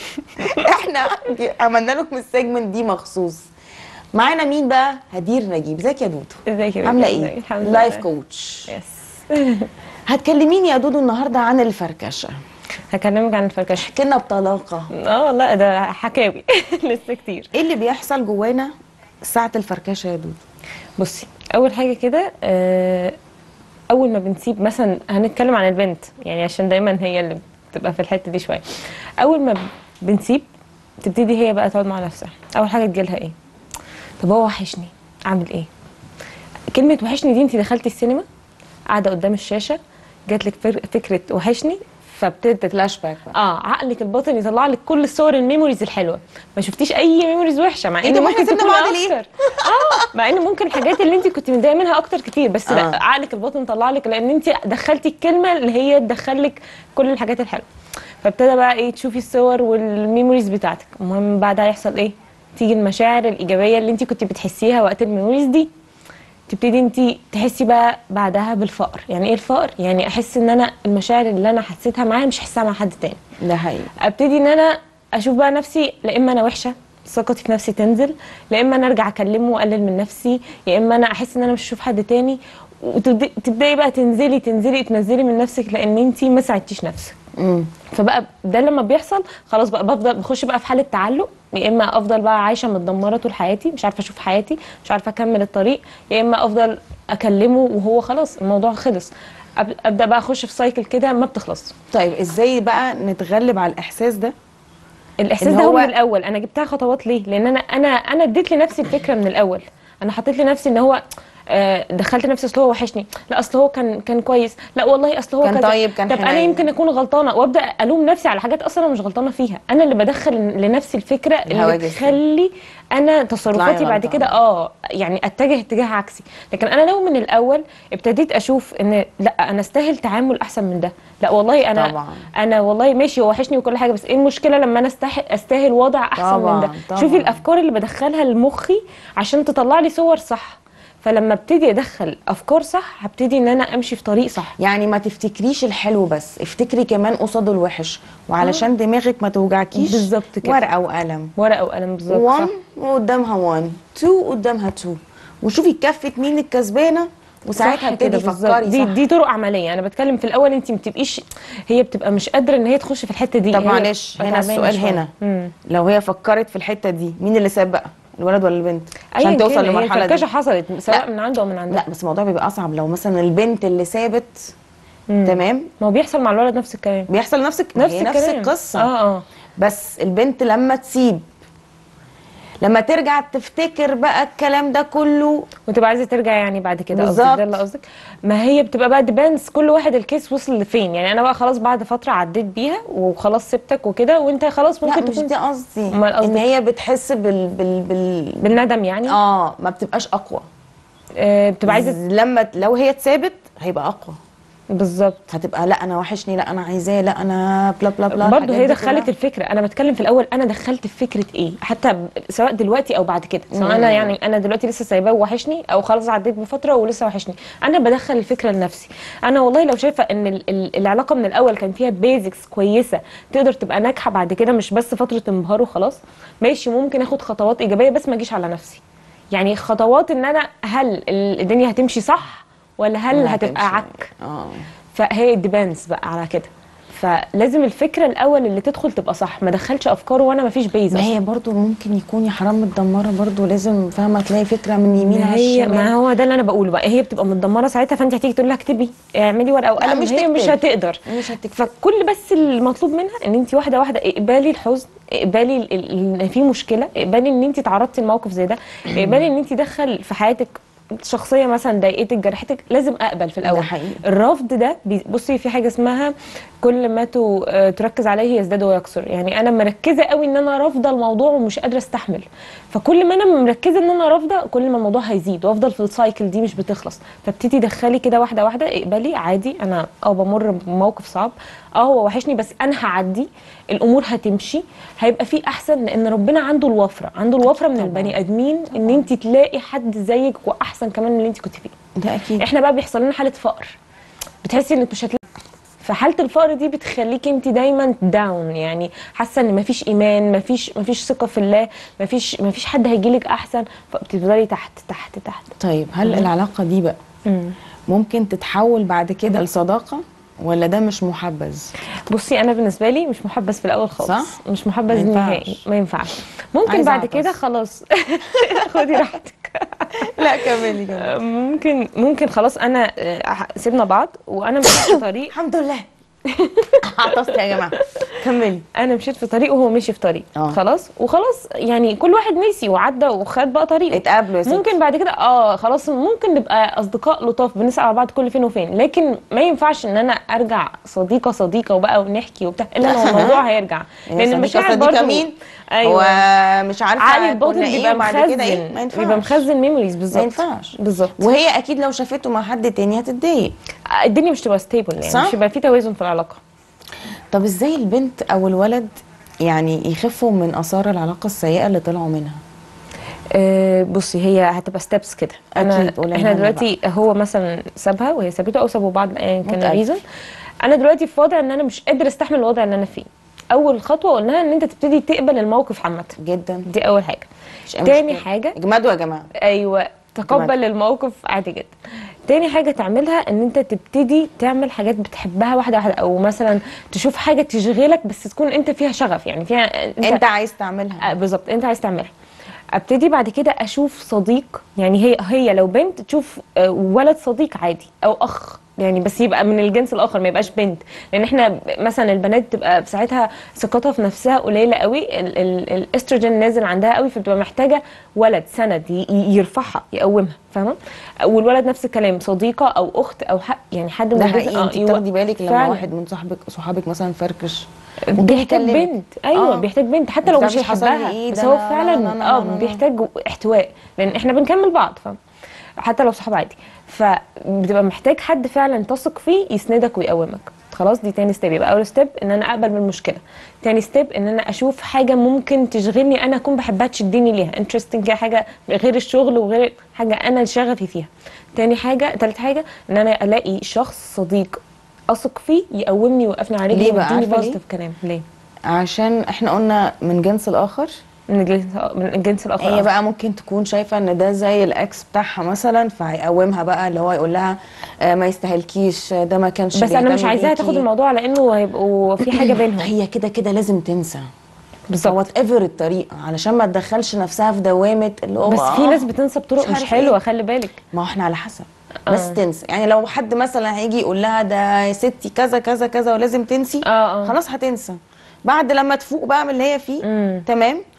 احنا عملنا لكم السيجمنت دي مخصوص معانا مين بقى هدير نجيب ازيك يا دودو ازيك يا عامله بنتي؟ ايه الحمد لله. لايف كوتش يس هتكلميني يا دودو النهارده عن الفركشه هكلمك عن الفركشه احكي لنا بطلاقه اه والله ده حكاوي لسه كتير ايه اللي بيحصل جوانا ساعه الفركشه يا دودو بصي اول حاجه كده آه، اول ما بنسيب مثلا هنتكلم عن البنت يعني عشان دايما هي اللي بتبقى في الحته دي شويه اول ما بنسيب تبتدي هي بقى تقعد مع نفسها اول حاجه تجيلها ايه طب هو وحشني اعمل ايه كلمه وحشني دي انت دخلتي السينما قاعده قدام الشاشه جات لك فر- فكره وحشني فابتدت فلاش باك اه عقلك الباطن يطلع لك كل الصور الميموريز الحلوه ما شفتيش اي ميموريز وحشه مع إيه ان ده، ما ممكن إحنا سيبنا تكون بعض ليه؟ اكتر اه مع ان ممكن الحاجات اللي انت كنت متضايقه منها اكتر كتير بس آه. لا عقلك الباطن طلع لك لان انت دخلتي الكلمه اللي هي تدخل لك كل الحاجات الحلوه فابتدى بقى ايه تشوفي الصور والميموريز بتاعتك المهم بعدها يحصل ايه تيجي المشاعر الايجابيه اللي انت كنت بتحسيها وقت الميموريز دي تبتدي انت تحسي بقى بعدها بالفقر يعني ايه الفقر يعني احس ان انا المشاعر اللي انا حسيتها معاه مش هحسها مع حد تاني ده حقيقي ابتدي ان انا اشوف بقى نفسي لا اما انا وحشه ثقتي في نفسي تنزل لا اما انا ارجع اكلمه واقلل من نفسي يا اما انا احس ان انا مش هشوف حد تاني وتبداي بقى تنزلي تنزلي تنزلي من نفسك لان انت ما ساعدتيش نفسك امم فبقى ده لما بيحصل خلاص بقى بفضل بخش بقى في حاله تعلق يا اما افضل بقى عايشه متدمره طول حياتي مش عارفه اشوف حياتي مش عارفه اكمل الطريق يا اما افضل اكلمه وهو خلاص الموضوع خلص أب- ابدا بقى اخش في سايكل كده ما بتخلص طيب ازاي بقى نتغلب على الاحساس ده الاحساس إن ده هو هو- من الاول انا جبتها خطوات ليه لان انا انا انا اديت لنفسي الفكره من الاول انا حطيت لنفسي ان هو آه، دخلت نفسي اصل هو وحشني لا اصل هو كان كان كويس لا والله اصل هو كان كذا. طيب، كان طب انا حنين. يمكن اكون غلطانه وابدا الوم نفسي على حاجات اصلا انا مش غلطانه فيها انا اللي بدخل لنفسي الفكره اللي الهواجس دي. تخلي انا تصرفاتي بعد غلطانة. كده اه يعني اتجه اتجاه عكسي لكن انا لو من الاول ابتديت اشوف ان لا انا استاهل تعامل احسن من ده لا والله انا طبعا. انا والله ماشي هو وحشني وكل حاجه بس ايه المشكله لما انا استاهل استاهل وضع احسن طبعاً، من ده طبعاً. شوفي الافكار اللي بدخلها لمخي عشان تطلع لي صور صح فلما ابتدي ادخل افكار صح هبتدي ان انا امشي في طريق صح يعني ما تفتكريش الحلو بس افتكري كمان قصاده الوحش وعلشان دماغك ما توجعكيش بالظبط كده. ورقه وقلم ورقه وقلم بالظبط 1 صح وقدامها 1 2 قدامها 2 وشوفي كفه مين الكسبانه وساعتها صح كده ابتدي بالظبط. فكري دي صح. دي طرق عمليه انا بتكلم في الاول انت ما بتبقيش هي بتبقى مش قادره ان هي تخش في الحته دي طب هي معلش بتبقى هنا تعبانة السؤال شوية. هنا مم. لو هي فكرت في الحته دي مين اللي ساب بقى الولد ولا البنت أياً عشان توصل كان، هي للمرحله الفركشه دي حصلت سواء لا. من عنده او من عندها لا بس الموضوع بيبقى اصعب لو مثلا البنت اللي سابت مم. تمام ما هو بيحصل مع الولد نفس الكلام بيحصل نفس نفس هي نفس الكلام. القصه اه اه بس البنت لما تسيب لما ترجع تفتكر بقى الكلام ده كله وتبقى عايزه ترجع يعني بعد كده قصدك بالظبط. ده اللي قصدك ما هي بتبقى بقى ديبانس كل واحد الكيس وصل لفين يعني انا بقى خلاص بعد فتره عديت بيها وخلاص سبتك وكده وانت خلاص ممكن لا مش تكون دي قصدي امال ان قصدك هي بتحس بال بال بال بالندم يعني اه ما بتبقاش اقوى آه بتبقى عايزه لما لو هي اتثابت هيبقى اقوى بالظبط هتبقى لا انا وحشني لا انا عايزاه لا انا بلا بلا بلا برضه الحاجات هي دي دخلت كلها. الفكره انا بتكلم في الاول انا دخلت في فكره ايه حتى ب- سواء دلوقتي او بعد كده سواء انا مم. يعني انا دلوقتي لسه سايباه ووحشني او خلاص عديت بفتره ولسه وحشني انا بدخل الفكره لنفسي انا والله لو شايفه ان ال- ال- العلاقه من الاول كان فيها بيزكس كويسه تقدر تبقى ناجحه بعد كده مش بس فتره انبهار وخلاص ماشي ممكن اخد خطوات ايجابيه بس ما اجيش على نفسي يعني خطوات ان انا هل ال- الدنيا هتمشي صح ولا هل لا هتبقى هتمشي. عك اه فهي ديبانس بقى على كده فلازم الفكره الاول اللي تدخل تبقى صح ما دخلش افكار وانا ما فيش بيز ما هي برضو ممكن يكون يا حرام متدمره برضو لازم فاهمه تلاقي فكره من يمين ما على هي الشمال ما هو ده اللي انا بقوله بقى هي بتبقى متدمره ساعتها فانت هتيجي تقول لها اكتبي اعملي ورقه وقلم مش هي مش تكتب. هتقدر مش هتكتب فكل بس المطلوب منها ان انت واحده واحده اقبالي الحزن اقبالي ال- ال- ان في مشكله اقبالي ان انت تعرضتي لموقف زي ده اقبالي ان انت دخل في حياتك شخصيه مثلا ضايقتك جرحتك لازم اقبل في الاول ده حقيقي. الرفض ده بي- بصي في حاجه اسمها كل ما تو- آه، تركز عليه يزداد ويكثر يعني انا مركزه قوي ان انا رافضه الموضوع ومش قادره استحمل فكل ما انا مركزه ان انا رافضه كل ما الموضوع هيزيد وافضل في السايكل دي مش بتخلص فابتدي دخلي كده واحده واحده اقبلي عادي انا اه بمر بموقف صعب اه هو وحشني بس انا هعدي الامور هتمشي هيبقى في احسن لان ربنا عنده الوفره عنده الوفره من البني ادمين ان انت تلاقي حد زيك واحسن كمان من اللي انت كنت فيه ده اكيد احنا بقى بيحصل لنا حاله فقر بتحسي انك مش هتلاقي فحاله الفقر دي بتخليكي انت دايما داون يعني حاسه ان مفيش ايمان مفيش مفيش ثقه في الله مفيش مفيش حد هيجيلك احسن فبتفضلي تحت تحت تحت طيب هل مم. العلاقه دي بقى مم. ممكن تتحول بعد كده لصداقه ولا ده مش محبذ بصي انا بالنسبه لي مش محبذ في الاول خالص صح؟ مش محبذ ما ينفعش. نهائي ما ينفعش ممكن عايزة بعد أعطس. كده خلاص خدي راحتك لا كملي كملي ممكن ممكن خلاص انا آه، سيبنا بعض وانا مشيت في طريق الحمد لله عطست يا جماعه كملي انا مشيت في طريق وهو مشي في طريق آه. خلاص وخلاص يعني كل واحد نسي وعدى وخد بقى طريقه اتقابلوا يا ستي. ممكن بعد كده اه خلاص ممكن نبقى اصدقاء لطاف بنسال على بعض كل فين وفين لكن ما ينفعش ان انا ارجع صديقه صديقه وبقى ونحكي وبتاع الا لو الموضوع هيرجع لان المشاعر صديقه برضو- مين ايوه هو مش عارفه عقلي الباطن كنا إيه بيبقى وبعد مخزن كده ايه ما ينفعش بيبقى مخزن ميموريز بالظبط ما ينفعش بالظبط وهي اكيد لو شافته مع حد تاني هتتضايق الدنيا مش تبقى ستيبل يعني صح؟ مش هيبقى في توازن في العلاقه طب ازاي البنت او الولد يعني يخفوا من اثار العلاقه السيئه اللي طلعوا منها آه، بصي هي هتبقى ستيبس كده انا أكيد، قولي احنا لنا دلوقتي هو مثلا سابها وهي سابته او سابوا بعض ايا كان متأكد. الريزون انا دلوقتي في وضع ان انا مش قادره استحمل الوضع اللي انا فيه اول خطوه قلناها ان انت تبتدي تقبل الموقف عامه جدا دي اول حاجه مش أي تاني مشكلة. حاجه اجمدوا يا جماعه ايوه تقبل الموقف عادي جدا تاني حاجه تعملها ان انت تبتدي تعمل حاجات بتحبها واحده واحده او مثلا تشوف حاجه تشغلك بس تكون انت فيها شغف يعني فيها انت, انت عايز تعملها آه، بالظبط انت عايز تعملها ابتدي بعد كده اشوف صديق يعني هي هي لو بنت تشوف آه، ولد صديق عادي او اخ يعني بس يبقى من الجنس الاخر ما يبقاش بنت لان احنا ب- مثلا البنات بتبقى في ساعتها ثقتها في نفسها قليله قوي ال- ال- الاستروجين نازل عندها قوي فبتبقى محتاجه ولد سند ي- ي- يرفعها يقومها فاهمه والولد نفس الكلام صديقه او اخت او حق يعني حد من ده الجنس- حقيقي انت يو- بتاخدي بالك لما فعلا. واحد من صاحبك صحابك مثلا فركش ممكن بيحتاج يكلمك. بنت ايوه آه. بيحتاج بنت حتى لو ما مش بتعرفيش حصل لي هيحبها إيه، بس ده هو أنا- فعلا أنا- أنا- اه أنا- أنا. بيحتاج احتواء لان احنا بنكمل بعض فاهم حتى لو صحاب عادي فبتبقى محتاج حد فعلا تثق فيه يسندك ويقومك خلاص دي تاني ستيب يبقى اول ستيب ان انا اقبل بالمشكله تاني ستيب ان انا اشوف حاجه ممكن تشغلني انا اكون بحبها تشدني ليها انترستنج كده حاجه غير الشغل وغير حاجه انا شغفي فيها تاني حاجه تالت حاجه ان انا الاقي شخص صديق اثق فيه يقومني ويوقفني على رجلي ليه بقى؟ ويديني عارفة ليه؟ بوزيتيف كلام ليه عشان احنا قلنا من جنس الاخر من الجنس من الجنس الاخر هي آه. بقى ممكن تكون شايفه ان ده زي الاكس بتاعها مثلا فهيقومها بقى اللي هو يقول لها آه، ما يستاهلكيش آه، ده ما كانش بس انا مش بيهتم عايزاها بيكي. تاخد الموضوع على انه هيبقوا في حاجه بينهم هي كده كده لازم تنسى بالظبط وات ايفر الطريقه علشان ما تدخلش نفسها في دوامه اللي هو بس في آه، ناس بتنسى بطرق مش عارف حلوه إيه. خلي بالك ما هو احنا على حسب آه. بس تنسى يعني لو حد مثلا هيجي يقول لها ده يا ستي كذا كذا كذا ولازم تنسي اه اه خلاص هتنسى بعد لما تفوق بقى من اللي هي فيه مم. تمام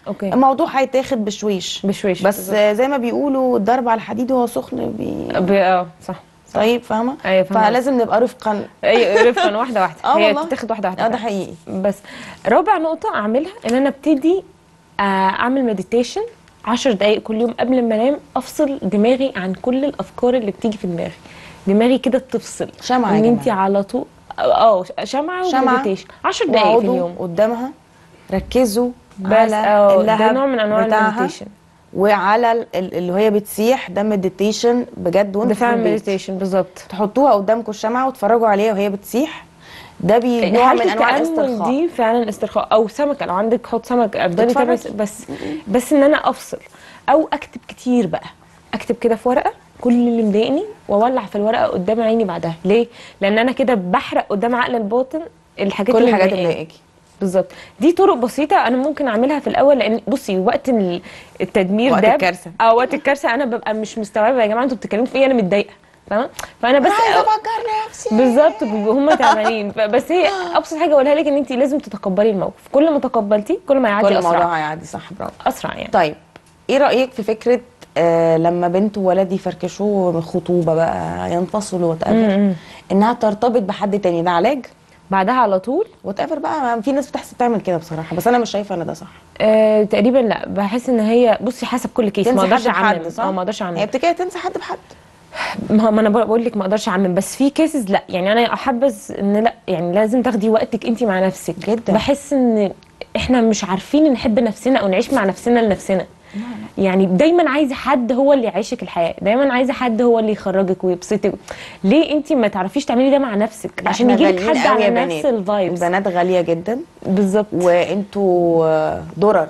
اوكي الموضوع هيتاخد بشويش بشويش بس بالظبط. آه، زي ما بيقولوا الضرب على الحديد وهو سخن بي... ب- اه صح طيب فاهمه ايوه فاهمة. فلازم نبقى رفقا اي رفقا واحده واحده اه هي والله. بتتاخد واحده واحده اه ده فعلا. حقيقي بس رابع نقطه اعملها ان انا ابتدي آه، اعمل مديتيشن 10 دقائق كل يوم قبل ما انام افصل دماغي عن كل الافكار اللي بتيجي في دماغي دماغي كده تفصل شمعة يا ان انت جماعة. على طول اه شمعه شمعة ومديتيشن 10 دقائق في واقعدوا اليوم قدامها ركزوا بس على اه ده اللهب نوع من انواع بتاعها المديتيشن وعلى ال- ال- اللي هي بتسيح ده مديتيشن بجد ده وانتوا في فعلا البيت مديتيشن بالظبط تحطوها قدامكم الشمعة وتتفرجوا عليها وهي بتسيح ده بي نوع حالة من انواع التأمل الاسترخاء دي فعلا استرخاء او سمكه لو عندك حوض سمك افضلي تتفرجي. بس بس بس ان انا افصل او اكتب كتير بقى اكتب كده في ورقه كل اللي مضايقني واولع في الورقه قدام عيني بعدها ليه لان انا كده بحرق قدام عقل الباطن الحاجات كل اللي الحاجات اللي مضايقاني. مضايقاكي بالظبط دي طرق بسيطه انا ممكن اعملها في الاول لان بصي وقت ال- التدمير وقت ده الكارثة. اه وقت الكارثه انا ببقى مش مستوعبه يا جماعه انتوا بتتكلموا في ايه انا متضايقه فاهمه فانا بس عايزه افكر نفسي بالظبط بيبقوا هم تعبانين بس هي ابسط حاجه اقولها لك ان انت لازم تتقبلي الموقف كل ما تقبلتيه كل ما يعدي كل اسرع الموضوع هيعدي صح برافو اسرع يعني طيب ايه رايك في فكره آه لما بنت وولد يفركشوا خطوبه بقى ينفصلوا وات مم. انها ترتبط بحد تاني ده علاج بعدها على طول وات بقى في ناس بتحسب تعمل كده بصراحه بس انا مش شايفه ان ده صح آه تقريبا لا بحس ان هي بصي حسب كل كيس ما تنسى اقدرش حد بحد اعمم صح؟ اه ما اقدرش اعمم هي بتكده تنسى حد بحد ما ما انا بقول لك ما اقدرش اعمم بس في كيسز لا يعني انا احبذ ان لا يعني لازم تاخدي وقتك انت مع نفسك جدا. بحس ان احنا مش عارفين نحب نفسنا او نعيش مع نفسنا لنفسنا يعني دايما عايزه حد هو اللي يعيشك الحياه دايما عايزه حد هو اللي يخرجك ويبسطك ليه انت ما تعرفيش تعملي ده مع نفسك عشان إحنا يجيلك غاليين حد قوي على يا نفس بنات. الفايبس البنات غاليه جدا بالظبط وانتوا آه، درر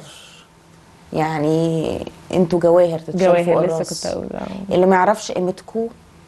يعني انتوا جواهر تتشال فوق جواهر لسه الراس. كنت اقول آه. اللي ما يعرفش قيمتكم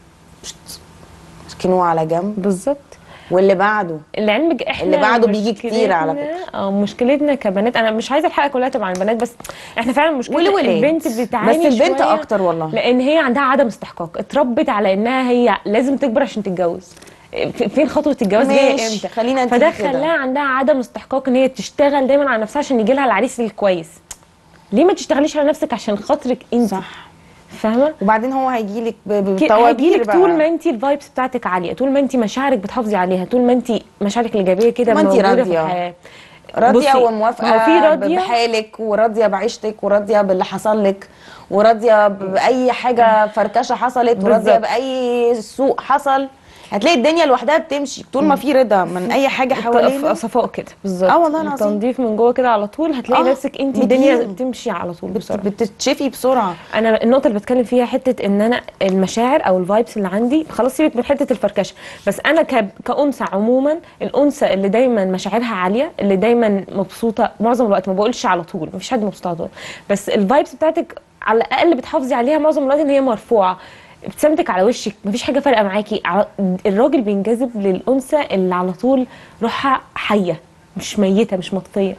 اركنوه على جنب بالظبط واللي بعده لعلمك احنا اللي بعده بيجي كتير على مشكلتنا- اه مشكلتنا كبنات انا مش عايزه الحلقه كلها تبقى عن البنات بس احنا فعلا مشكلتنا والولاد. البنت بتعاني بس البنت شوية أكتر والله. لان هي عندها عدم استحقاق اتربت على انها هي لازم تكبر عشان تتجوز ف- فين خطوه الجواز جايه ماشي، امتى خلينا فده نتيجي كده. خلاها عندها عدم استحقاق ان هي تشتغل دايما على نفسها عشان يجي لها العريس الكويس ليه ما تشتغليش على نفسك عشان خاطرك انت صح فاهمه وبعدين هو هيجيلك ب- ك- بتوابير هيجيلك بقى طول ما انت الفايبس بتاعتك عاليه طول ما انت مشاعرك بتحافظي عليها طول ما انت مشاعرك الايجابيه كده ما انت موجوده في راضية. الحياه راضيه بصي، وموافقه ما هو في راضيه بحالك وراضيه بعيشتك وراضيه باللي حصل لك وراضيه ب- باي حاجه فركشه حصلت وراضيه بالظبط. باي سوء حصل هتلاقي الدنيا لوحدها بتمشي طول ما في رضا من اي حاجه حوالينا صفاء كده بالظبط اه والله العظيم. تنظيف من جوه كده على طول هتلاقي آه، نفسك انت الدنيا بتهيل. بتمشي على طول بت- بسرعه بتتشفي بسرعه انا النقطه اللي بتكلم فيها حته ان انا المشاعر او الفايبس اللي عندي خلاص سيبك من حته الفركشه بس انا ك... كانثى عموما الانثى اللي دايما مشاعرها عاليه اللي دايما مبسوطه معظم الوقت ما بقولش على طول مفيش حد مبسوط على طول بس الفايبس بتاعتك على الاقل بتحافظي عليها معظم الوقت ان هي مرفوعه ابتسامتك على وشك مفيش حاجه فارقه معاكي ع- الراجل بينجذب للانثى اللي على طول روحها حيه مش ميته مش مطفيه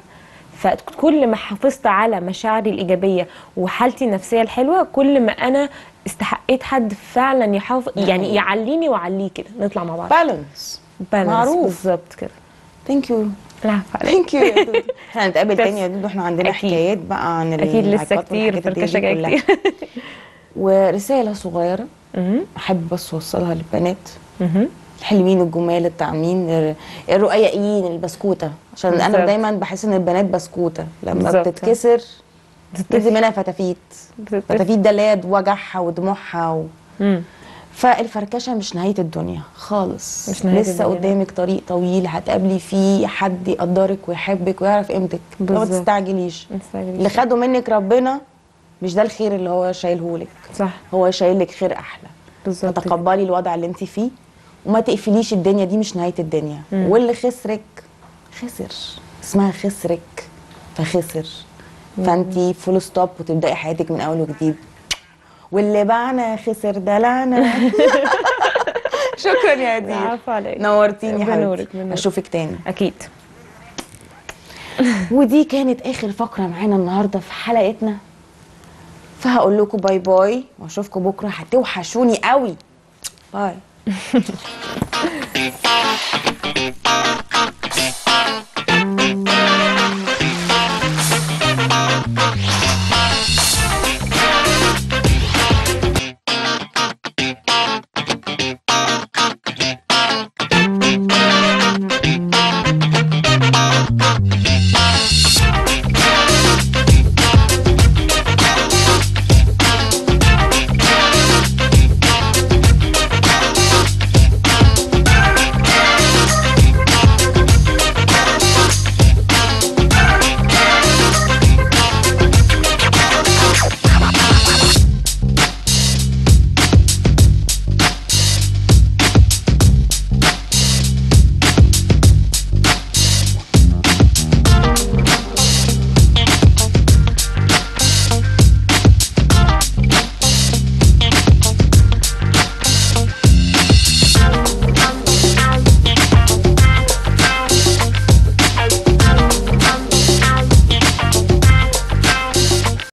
فكل ما حافظت على مشاعري الايجابيه وحالتي النفسيه الحلوه كل ما انا استحقيت حد فعلا يحافظ يعني يعليني واعليه كده نطلع مع بعض بالانس بالانس معروف. بالظبط كده ثانك يو العفو عليك ثانك يو يا دودو احنا هنتقابل بس. تاني يا دودو احنا عندنا أكيد. حكايات بقى عن اكيد لسه العلاقات كتير والحاجات فركشه دي جايه كلها. كتير ورساله صغيره مهم. احب بس اوصلها للبنات مهم. الحلوين الجمال التعمين الر- الرقيقين البسكوته عشان انا بالظبط. دايما بحس ان البنات بسكوته لما بالظبط. بتتكسر بتدي منها فتافيت بتتكسر. فتافيت ده اللي هي وجعها ودموعها و... مم. فالفركشه مش نهايه الدنيا خالص مش نهاية لسه الدنيا. قدامك طريق طويل هتقابلي فيه حد يقدرك ويحبك ويعرف قيمتك ما بالظبط. تستعجليش ما تستعجليش. اللي خده منك ربنا مش ده الخير اللي هو شايله لك صح هو شايل لك خير احلى بالظبط كده. فتقبلي الوضع اللي انت فيه وما تقفليش الدنيا دي مش نهايه الدنيا مم. واللي خسرك خسر اسمها خسرك فخسر فانت فول ستوب وتبداي حياتك من اول وجديد واللي باعنا خسر دلعنا شكرا يا دي العفو عليك نورتيني يا بنورك حبيبتي بنورك. اشوفك تاني اكيد ودي كانت اخر فقره معانا النهارده في حلقتنا فهقول لكم باي باي واشوفكم بكره هتوحشوني قوي باي